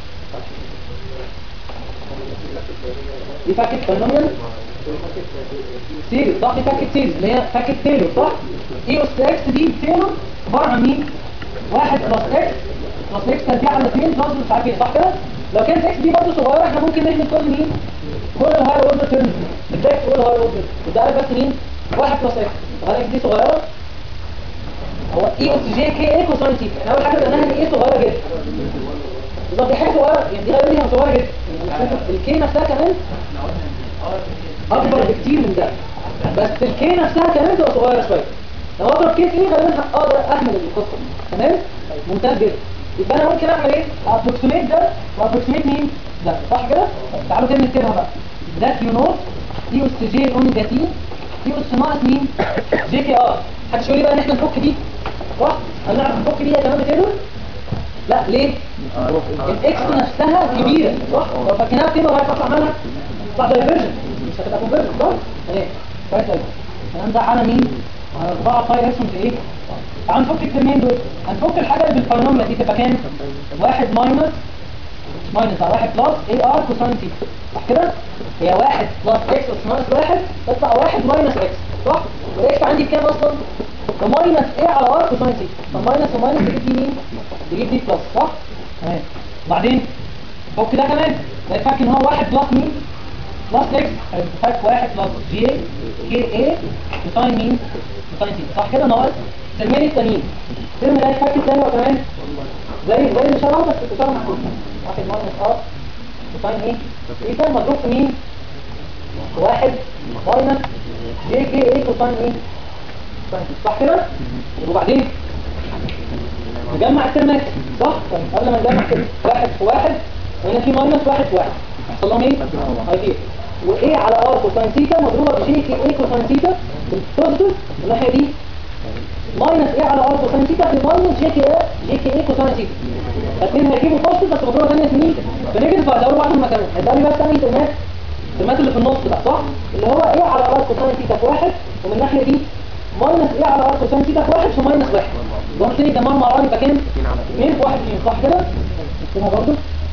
دي فاكت باينوميال سيريز صح دي فاكت سيريز اللي هي فاكت تيلور صح اي اس اكس دي تيلور عباره عن مين واحد بلس اكس بلس اكس تربيع على 2 بلس مش عارف ايه صح كده لو كانت اكس دي برضه صغيره احنا ممكن نعمل كل مين كل الهاي اوردر تيرمز ازاي كل الهاي اوردر وده بس مين واحد بلس اكس طب اكس دي صغيره هو اي اس جي كي اي كوساين ثيتا احنا اول حاجه قلناها ان ايه صغيره جدا بالظبط دي حاجه صغيره يعني دي غالبا هي صغيره جدا الكي نفسها كمان اكبر بكتير من ده بس الكي نفسها كمان تبقى صغيره شويه لو اضرب كي في ايه غالبا اقدر اهمل القصه دي تمام طيب ممتاز جدا يبقى انا ممكن اعمل ايه ابروكسيميت ده وابروكسيميت مين ده صح كده طب تعالوا كده نكتبها بقى ده كيو نوت دي اس جي اوميجا تي دي اس ناقص مين جي كي ار حد يقول لي بقى ان احنا نفك دي صح هل نعرف نفك دي يا كمان بتقدر لا ليه الاكس نفسها كبيره صح لو فكناها بتبقى رايح تطلع منها تطلع دايفرجن مش هتبقى كونفرجن صح تمام كويس قوي الكلام ده على مين على 4 باي اكس في ايه تعالوا نفك الترمين دول هنفك الحاجه اللي بالباينوميال دي تبقى كام واحد ماينس ماينس على واحد بلس اي ار كوساين تي صح كده؟ هي واحد بلس اكس اس ماينس واحد تطلع واحد ماينس اكس صح؟ والاكس عندي بكام اصلا؟ بماينس اي على ار كوساين تي فماينس وماينس تجيب دي مين؟ تجيب دي بلس صح؟ تمام بعدين فك ده كمان بقيت فاكر ان هو واحد بلس مين؟ بلس اكس هيبقى واحد بلس جي كي اي كوساين مين؟ كوساين تي صح كده ناقص ترمين التانيين ترم ده يتفك تاني وكمان زي زي اللي شرحه بس بتشرح مع واحد ماينس ار كوساين ايه؟ ايه ده مضروب في مين؟ واحد ماينس جي كي اي كوساين ايه؟ كوساين تي صح كده؟ وبعدين نجمع الترمات صح؟ طيب قبل ما نجمع كده واحد في واحد وهنا في ماينس واحد في واحد يحصل لهم ايه؟ هيطير وايه على ار كوساين ثيتا مضروبه بجي كي اي كوساين ثيتا بالبوزيتيف الناحيه دي ماينس ايه على ار كوساين ثيتا في ماينس جي كي اي جي كي اي كوساين ثيتا الاثنين هيجيبوا بوزيتيف بس مضروبه ثانيه في مين؟ فنيجاتيف هيدوروا واحد من مكانهم هيبقى لي بس ثاني ترمات الترمات اللي في النص ده صح؟ اللي هو ايه على ار كوساين ثيتا في واحد ومن الناحيه دي ماينس ايه على ار كوساين ثيتا في واحد في ماينس واحد يبقى تاني جمعهم مع بعض يبقى كام؟ 2 في 1 2 صح كده؟ نكتبها برضه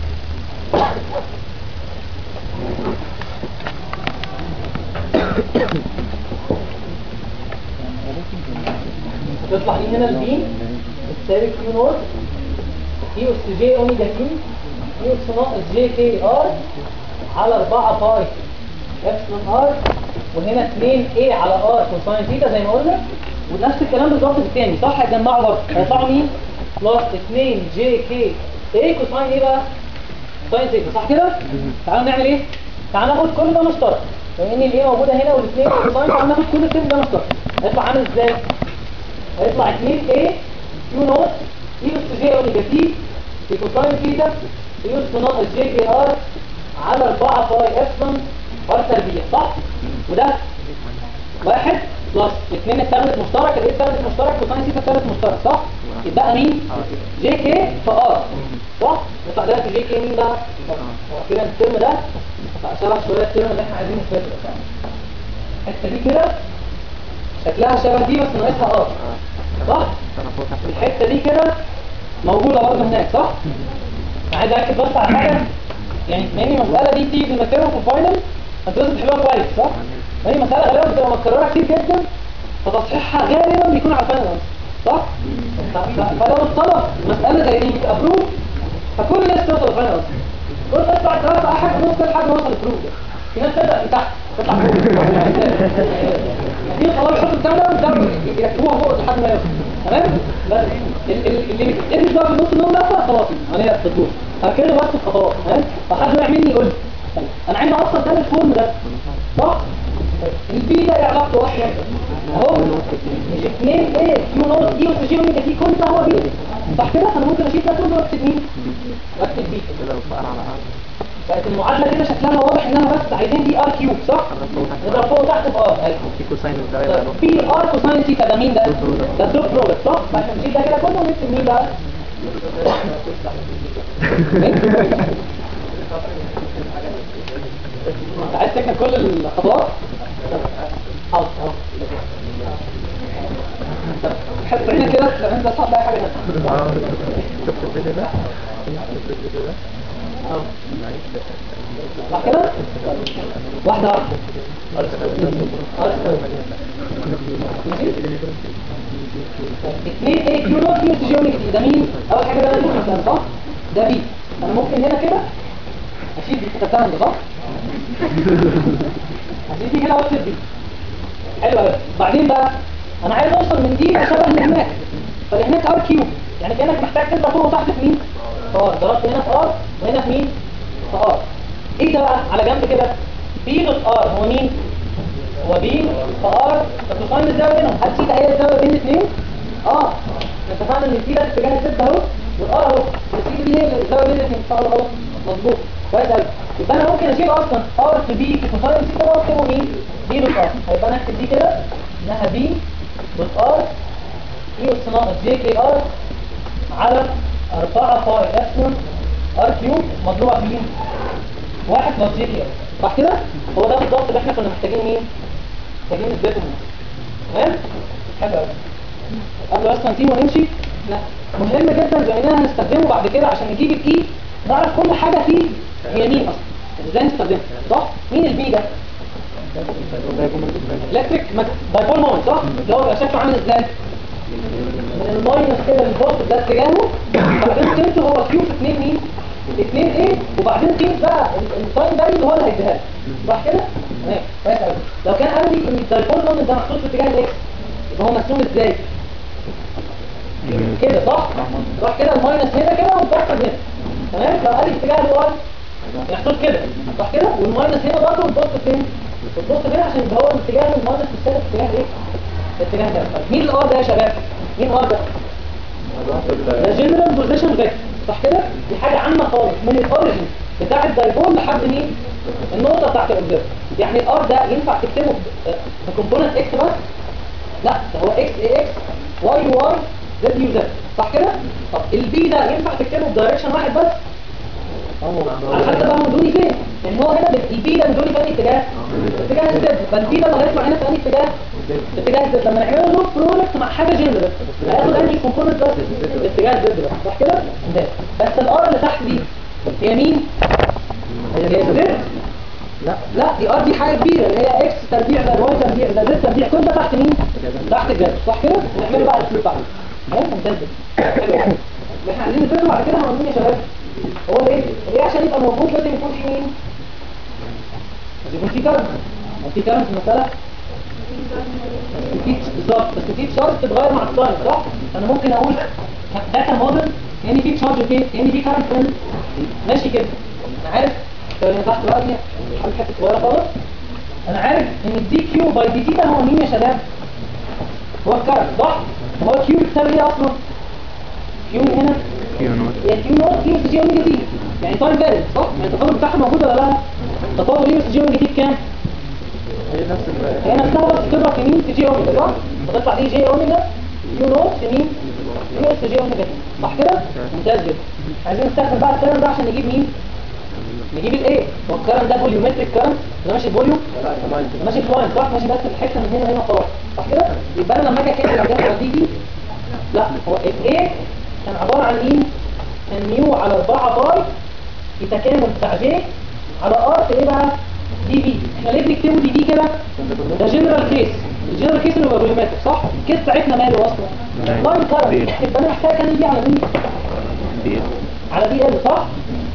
تطلع دي هنا البي السالب كيو نوت كيو اس جي اوميجا تي كيو اس ناقص جي كي ار على 4 باي ابسلون ار وهنا 2 اي على ار كوساين ثيتا زي ما قلنا ونفس الكلام بالظبط في الثاني صح هيجمعوا برضه هيطلعوا مين؟ بلس 2 جي كي اي كوساين ايه بقى؟ كوساين ثيتا صح كده؟ تعالوا نعمل ايه؟ تعالوا ناخد كل ده مشترك بما ان الايه موجوده هنا والاثنين كوساين تعالوا ناخد كل الترم ده مشترك هيطلع عامل ازاي؟ هيطلع 2 a كيو نوت اي اس جي اوميجا تي في كوساين ثيتا اي اس ناقص جي كي ار على 4 باي ابسلون ار تربيع صح؟ وده واحد بلس اثنين الثالث مشترك الايه الثالث مشترك كوساين ثيتا الثالث مشترك صح؟ يبقى مين؟ جي كي في ار صح؟ يطلع ده في جي كي مين بقى؟ هو كده الترم ده شبه شويه الترم اللي احنا عايزين نثبته الحته دي كده شكلها شبه دي بس ناقصها ار صح؟ الحته دي كده موجوده برضه هناك صح؟ عايز اركز بس على حاجه يعني لان المساله دي بتيجي في الماتيريال في الفاينل انت لازم تحلوها كويس صح؟ هي مساله غالبا بتبقى متكرره كتير جدا فتصحيحها غالبا بيكون على الفاينل صح؟ ف- ف- فلو الطلب مساله زي دي ابروف فكل الناس توصل الفاينل اصلا كل الناس تطلع تطلع اي حاجه ممكن لحد ما يوصل البروف ده في ناس تبدا من تحت تطلع فوق في خلاص يحطوا الكاميرا ويبداوا يركبوها فوق لحد ما يوصل تمام بس ال- ال- اللي بيتقفش بقى في نص النوم ده خلاص عمليه بتدور هكذا بس الخطوات تمام فحد يعمل لي يقول لي طيب، انا عايز اوصل ده للفورم ده صح البي ده ايه علاقته واحده اهو مش اثنين ايه كيو نوت اي اس جي اوميجا تي كل ده هو بي صح كده فانا ممكن اشيل ده كله واكتب مين واكتب بي بقت المعادله كده شكلها واضح انها بس عايزين دي ار كيوب صح نضرب فوق وتحت في ار ايوه في كوساين والزاوية بقى في ار كوساين ثيتا ده مين ده؟ ده الدوت برودكت صح؟ فعشان نشيل ده كده كله ونكتب مين بقى؟ انت عايز تكتب كل الخطوات؟ حاضر حاضر حط هنا كده لما انت صعب اي حاجه هنا آه. شفت الفيديو ده؟ شفت الفيديو ده؟ أهو. صح كده؟ واحده واحده اثنين ايه كيو نوت كيو جيومتري ده مين؟ اول حاجه ده مين مثلا صح؟ ده بي انا ممكن هنا كده اشيل دي كتبتها انت صح؟ اشيل دي كده واكتب دي حلو قوي بعدين بقى انا عايز اوصل من دي لشبه اللي هناك فاللي هناك ار كيو يعني كانك محتاج تضرب فوق وتحت في مين؟ في ار ضربت هنا في ار وهنا في مين؟ في ار ايه ده بقى على جنب كده بي دوت ار هو مين؟ هو بي في ار طب نقارن الزاويه بينهم هل سيتا هي الزاويه بين الاثنين؟ اه اتفقنا ان السيتا اتجاه الست اهو والار اهو السيتا دي هي الزاويه بين الاثنين صح ولا غلط؟ مظبوط كويس قوي يبقى انا ممكن اشيل اصلا ار في بي في كوساين سيتا واكتبه مين؟ بي دوت ار هيبقى انا اكتب دي كده انها بي دوت ار اي اس ناقص جي كي ار على 4 باي ابسلون ار كيوب مضروبه في مين؟ واحد بلس جي كي ار صح كده؟ هو ده بالظبط اللي احنا كنا محتاجين مين؟ محتاجين نثبته تمام؟ حلو قوي قبل اصلا نسيبه ونمشي لا مهم جدا زي اننا هنستخدمه بعد كده عشان نجيب الاي نعرف كل حاجه فيه هي مين اصلا ازاي نستخدمها صح مين البي ده الكتريك دايبول مومنت صح اللي هو بيبقى شكله عامل ازاي من الماينس كده للبوست ده اتجاهه وبعدين قيمته هو كيو في 2 مين 2 ايه وبعدين قيمه بقى الساين ده اللي هو اللي هيديها لي. صح كده تمام كويس قوي لو كان قال لي ان الدايبول مومنت ده محطوط في اتجاه الاكس يبقى هو مرسوم ازاي كده صح صح كده الماينس هنا كده والبوست هنا تمام لو قال لي اتجاه الواي محطوط كده صح كده والماينس هنا برضه والبوست فين البوست هنا عشان يبقى هو الاتجاه الماينس مختلف في اتجاه ايه الاتجاه ده طيب مين الار ده يا شباب مين الار ده ده جنرال بوزيشن فيكتور صح كده دي حاجه عامه خالص من الاوريجن بتاع الدايبول لحد مين النقطه بتاعت الاوبزرف يعني الار ده ينفع تكتبه بكومبوننت اكس بس لا ده هو اكس اي اكس واي واي زد يو زد صح كده طب البي ده ينفع تكتبه بدايركشن واحد بس على حسب بقى مدوني فين يعني هو هنا البي ده مدوني في انهي اتجاه اتجاه الزد فالبي ده اللي هيطلع هنا في انهي اتجاه اتجاه الزد لما نعمله له برودكت مع حاجه جنرال هياخد انهي كومبوننت بس اتجاه الزد بس صح كده ممتاز. بس الار اللي تحت دي هي مين هي الزد لا لا دي ار دي حاجه كبيره اللي هي اكس تربيع ده واي تربيع ده زد تربيع كل ده تحت مين تحت الجذر صح كده نعمله بقى الفلوس بعد تمام ممتاز جدا. حلو قوي. اللي احنا عايزين نفكر بعد كده هنقول مين يا شباب هو ليه ليه عشان يبقى موجود لازم يكون في مين لازم يكون في كارت في كارت في المساله في بالظبط بس في تشارج تتغير مع التايم صح انا ممكن اقول ده كان موديل يعني في تشارج فين يعني في كارنت فين ماشي كده انا عارف لو انا تحت بقى دي حاجه حته صغيره خالص انا عارف ان الدي كيو باي دي تي ده هو مين يا شباب هو الكارنت صح هو كيو بتساوي ايه اصلا كيو هنا كيو نوت هي كيو نوت كيو اس جي اوميجا تي يعني تايم فاريبل صح يعني التفاضل بتاعها موجود ولا لا تفاضل يو اس جي اوميجا تي بكام هي نفس ال هي نفسها بس تضرب في مين في جي اوميجا صح فتطلع دي جي اوميجا كيو نوت في مين يو اس جي اوميجا تي صح كده ممتاز جدا عايزين نستخدم بقى الكلام ده عشان نجيب مين نجيب الايه هو الكلام ده فوليومتريك كلام ده ماشي فوليوم ده ماشي فلاين صح ماشي بس الحته من هنا هنا خلاص صح كده يبقى انا لما اجي اكتب الجدول دي دي لا هو الايه كان عباره عن مين كان نيو على 4 باي في تكامل بتاع جي على ار في ايه بقى دي بي احنا ليه بنكتبه دي بي كده ده جنرال كيس الجنرال كيس اللي هو فوليومتريك صح الكيس بتاعتنا ماله اصلا لاين كارنت يبقى انا محتاج كان دي على مين دي على دي ال صح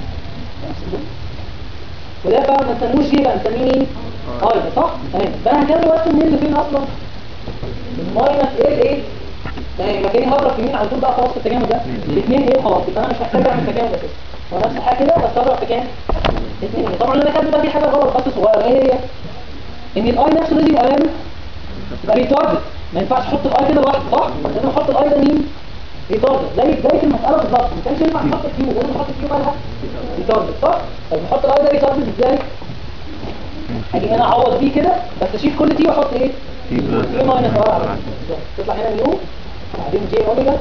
وده بقى ما نسموش جي بقى نسميه مين اي ده صح تمام ده انا هكمل وقت منين لفين اصلا الماينس ايه ايه تمام مكاني هضرب في مين على طول بقى خلاص في التجامل ده الاثنين ايه خلاص يبقى انا مش محتاج اعمل تجامل اساسا هو نفس الحاجه كده بس هضرب في كام اثنين ايه طبعا اللي انا كاتبه ده في حاجه غلط خط صغير ايه هي ان الاي نفسه لازم يبقى ماله يبقى ريتارد ما ينفعش احط الاي كده لوحده صح لازم احط الاي ده مين ريتارد زي زي في المساله بالظبط ما كانش ينفع نحط كيو لازم نحط كيو مالها ريتارد صح طب نحط الاي ده ريتارد ازاي اجي هنا اعوض بيه كده بس اشيل كل تي واحط ايه تي بلس تي ماينس ار على تطلع هنا ميو بعدين جي اوميجا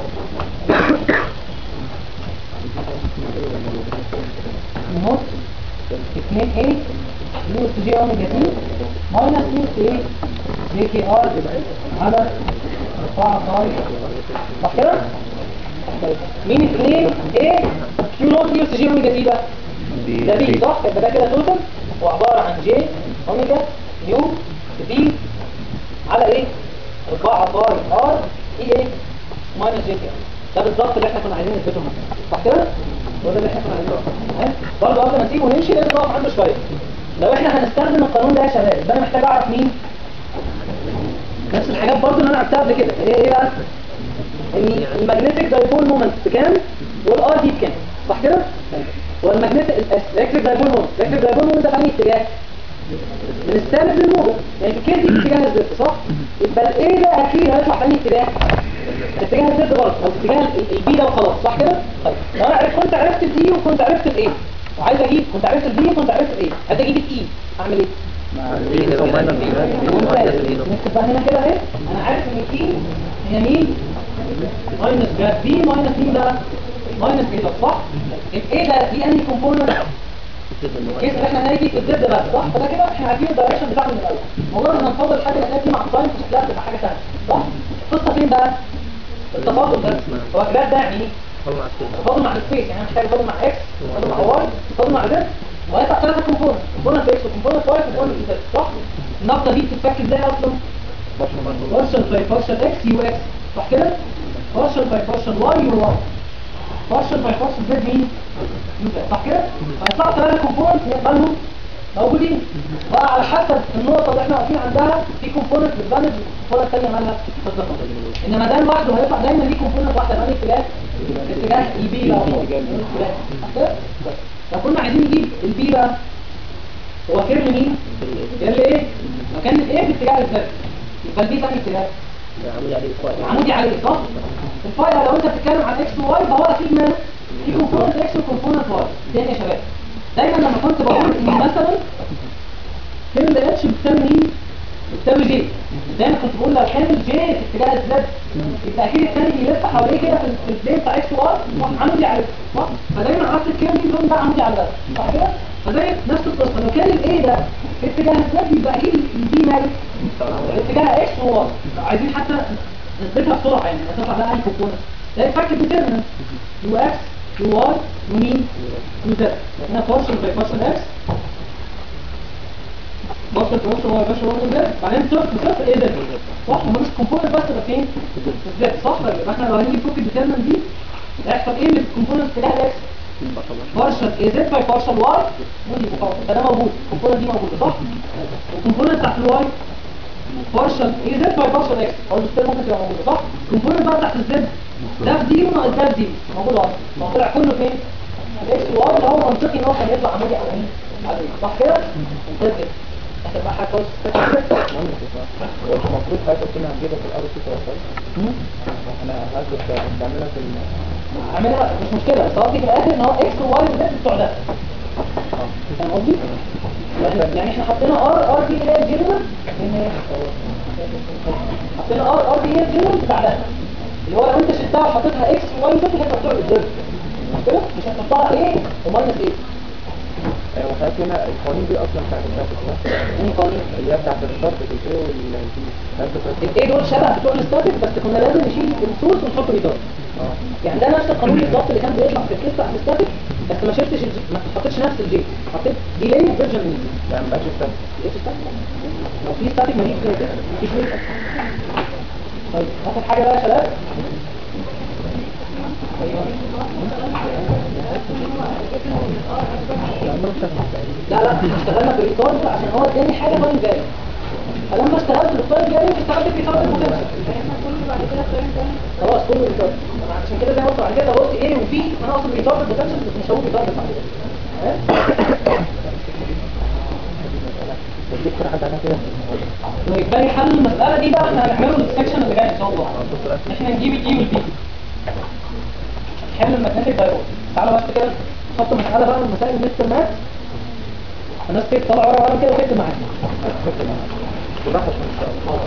نوت 2 ايه يو اس جي اوميجا تي ماينس يو اس ايه جي كي ار على 4 باي صح كده؟ طيب، مين 2 ايه كيو نوت يو اس جي اوميجا تي ده دي ده بي دي صح يبقى ده كده توتال هو عباره عن جي اوميجا يو بي على ايه 4 باي ار اي ايه ماينس جي كي ده بالظبط اللي احنا كنا عايزين نثبته هنا صح كده هو ده اللي احنا كنا عايزينه تمام برضه قبل ما نسيبه ونمشي لازم نقف عنده شويه لو احنا هنستخدم القانون ده يا شباب يبقى انا محتاج اعرف مين نفس الحاجات برضه اللي انا عرفتها قبل كده هي ايه بقى ان المagnetic دايبول مومنت بكام والار دي بكام صح كده والمagnetic الالكتريك دايبول مومنت الالكتريك دايبول مومنت ده في أنهي اتجاه من السالب للموجب يعني في كده في اتجاه الزد صح يبقى الايه ده اكيد هيطلع في أنهي اتجاه في اتجاه الزد برضه او في اتجاه البي ده وخلاص صح كده طيب لو انا عرفت كنت عرفت الدي وكنت عرفت الايه وعايز اجيب كنت عرفت البي وكنت عرفت الايه عايز اجيب الاي اعمل ايه ممتاز نكتب بقى هنا كده اهي انا عارف ان الاي هي مين ماينس جاب بي ماينس مين ده ماينس بي ده صح الايه ده دي انهي كومبوننت الكيس اللي احنا هنيجي في الزد بقى صح فده كده احنا عارفين الدايركشن بتاعه من الاول مجرد ما نفضل حاجه الحاجات دي مع التايم شكلها بتبقى حاجه ثانيه صح القصه فين بقى التفاضل ده هو الجاب ده يعني ايه فاضل مع السيد فاضل مع السبيس يعني انا محتاج فاضل مع اكس فاضل مع واي فاضل مع زد وهيطلع ثلاثة كومبوننت كومبوننت اكس وكومبوننت واي وكومبوننت زد صح؟ النقطة دي بتتفك ازاي اصلا؟ بارشل باي بارشل اكس يو اكس صح كده؟ بارشل باي بارشل واي يو واي بارشل باي بارشل زد مين؟ يو زد صح كده؟ هيطلعوا ثلاثة كومبوننت مالهم موجودين بقى على حسب النقطة اللي احنا واقفين عندها في كومبوننت بتبلد والكومبوننت الثانية مالها بالظبط انما ده لوحده هيطلع دايما ليه كومبوننت واحدة بأي اتجاه اتجاه اي بي لا هو. صح كده؟ بس. لو كنا عايزين نجيب البي بقى هو كيرل مين؟ كيرل ايه؟ لو كان الايه في اتجاه الزد يبقى البي ثاني اتجاه عمودي عليه فاضل عمودي عليه صح؟ الفايل لو انت بتتكلم عن اكس وواي فهو اكيد ماله؟ في كومبوننت اكس وكومبوننت واي تاني يا شباب دايما لما كنت بقول ان مثلا كيرل اتش بتساوي مين؟ بتساوي جي دايما كنت بقول لو كان الجي في اتجاه الزد يبقى اكيد الثاني بيلف حواليه كده في في البلين بتاع اكس واي عمودي عليه صح؟ فدايما عرفت الكيرل دي اللون ده عمودي على ده صح كده؟ فزي نفس القصه لو كان الايه ده في اتجاه الزد يبقى اكيد البي ماله؟ الاتجاه اكس وواي عايزين حتى نثبتها بسرعه يعني نطلع بقى اي كومبوننت ده الفاكت ديترمنت يو اكس يو واي ومين يو زد هنا بارشل باي بارشل اكس بارشل بارشل واي بارشل واي زد بعدين صفر صفر ايه زد صح ملوش كومبوننت بس ده فين في الزد صح يبقى احنا لو هنيجي الفاكت ديترمنت دي هيحصل ايه للكومبوننت اتجاه الاكس بارشل اي زد باي بارشل واي ودي خلاص ده موجود الكومبوننت دي موجوده صح والكومبوننت بتاعت الواي بارشل اي زد باي بارشل اكس برضه ستيل ممكن تبقى موجوده صح الكومبوننت بقى بتاعت الزد ده في دي وناقص ده في دي موجود اصلا ما هو طلع كله فين الاكس واي اللي هو منطقي ان هو كان يطلع عمودي على مين على إيه؟ صح كده ممتاز كده هتبقى حاجه كويسه هو مش المفروض حاجة كنا هنجيبها في الأرض في توصل احنا هاخد بعملها في ال اعملها مش مشكله بس قصدي في الاخر ان هو اكس وواي وزد بتوع ده فاهم قصدي؟ يعني- يعني احنا حطينا ار ار دي اللي هي الجنرال ان حطينا ار ار دي هي الجنرال بتاع ده اللي هو لو انت شلتها وحطيتها اكس وواي زد هيبقى بتوع الزد كده مش هتحطها ايه وماينس ايه وحاجات هنا القوانين دي أصلا بتاعت الشرط يعني قوانين اللي هي بتاعت الشرط الإيه والبي هل بتاعت الايه دول شبه بتوع الاستاتيك بس كنا لازم نشيل السورس ونحط ريتارد اه يعني ده نفس القانون بالظبط اللي كان بيطلع في الكيس بتاع الاستاتيك بس ما شلتش الجي ما حطيتش نفس الجي حطيت ديلي فيرجن من الجي يعني مبقاش الشرط ليش ستاتيك لو في ستاتيك ماليش كده مفيش ليه طيب اخر حاجه بقى يا شباب لا لا احنا اشتغلنا في الريكورد عشان هو اداني حاجه ما بالي فلما اشتغلت بالريكورد يعني اشتغلت في ريكورد بوتنشال خلاص كله ريكورد عشان كده زي ما قلت بعد كده قلت ايه وفي انا اقصد ريكورد بوتنشال بس مش هقول ريكورد بعد كده تمام الدكتور حد عليها كده طيب تاني حل المسألة دي بقى احنا هنعمله السكشن اللي جاي ان شاء الله احنا نجيب الجي والبي حل المagnetic دايود تعالوا بس كده نحط مسألة بقى من مسائل مستر مات الناس كده طلع ورا ورا كده وكده معاك وراحت إن شاء الله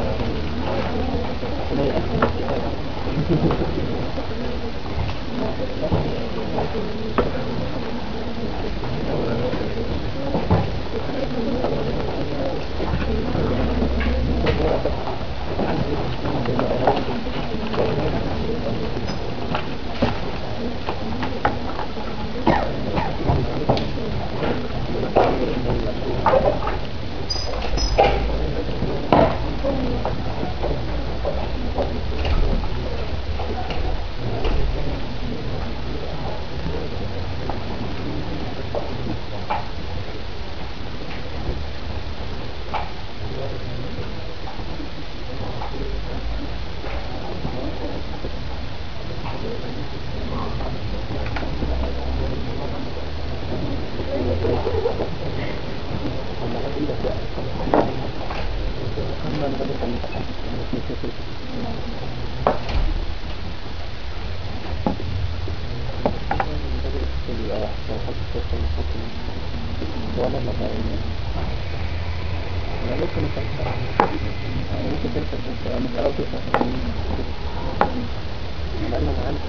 وانا ما بعمل انا ممكن افكر انا ممكن تنسى بس مسألة وتنسى انا انا عندي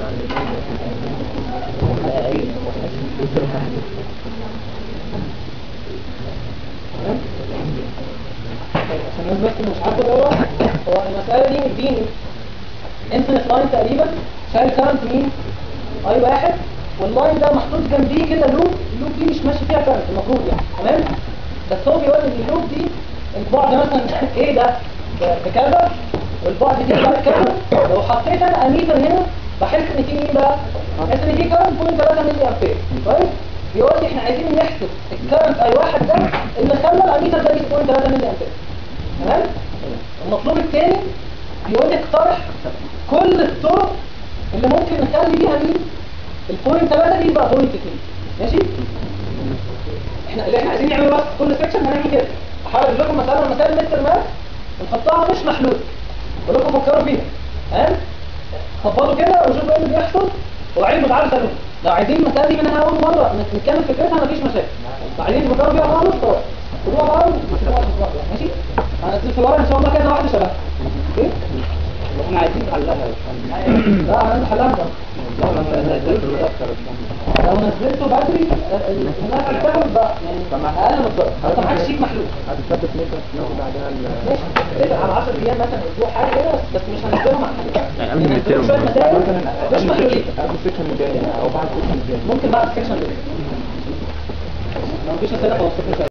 عشان الناس بس مش عارفه دوت هو المساله دي مديني انفينيت لاين تقريبا شايل كارنت مين؟ اي واحد واللاين ده محطوط جنبيه كده لوب اللوب دي مش ماشي فيها كارنت المفروض يعني تمام بس هو بيقول ان اللوب دي البعد مثلا ايه ده ب- بكذا والبعد دي بقى كذا لو حطيت انا اميتر هنا بحس ان في مين بقى؟ بحس ان في كارنت 0.3 ملي امبير كويس؟ بيقول لي احنا عايزين نحسب الكارنت اي واحد ده اللي خلى الاميتر ده يجي 0.3 ملي امبير تمام؟ المطلوب الثاني بيقول لك اقترح كل الطرق اللي ممكن نخلي بيها مين البوينت 3 دي يبقى بوينت 2 ماشي احنا اللي احنا عايزين نعمله بس كل سيكشن هنعمل كده احاول اجيب لكم مثلا مثال مستر ماث ونحطها مش محلول اقول لكم فكروا فيها تمام خبطوا كده وشوفوا ايه اللي بيحصل وعيدوا تعالوا سالوا لو عايزين المسائل دي منها اول مره نتكلم فكرتها مفيش مشاكل لو عايزين تفكروا فيها خالص خلاص خدوها بقى وشوفوها في الورق، ماشي هنزل في الورق ان شاء الله كذا واحده شبه اوكي احنا عايزين نحلها يا باشمهندس. لا انا حلها بقى. لو ما نزلت متأخر يا باشمهندس. لو نزلته بدري الناس هتاخد بقى يعني اقل من الضرب انت معاك شيك محلول هتثبت نقدر ناخد بعدها ال ماشي تقدر على 10 ايام مثلا اسبوع حاجه كده بس بس مش هنزله مع يعني قبل من الترم. شويه مسائل مش قبل محلولين السكشن- قبل السكشن الجاي او بعد السكشن الجاي ممكن بعد السكشن ده لو مفيش اسئله خلاص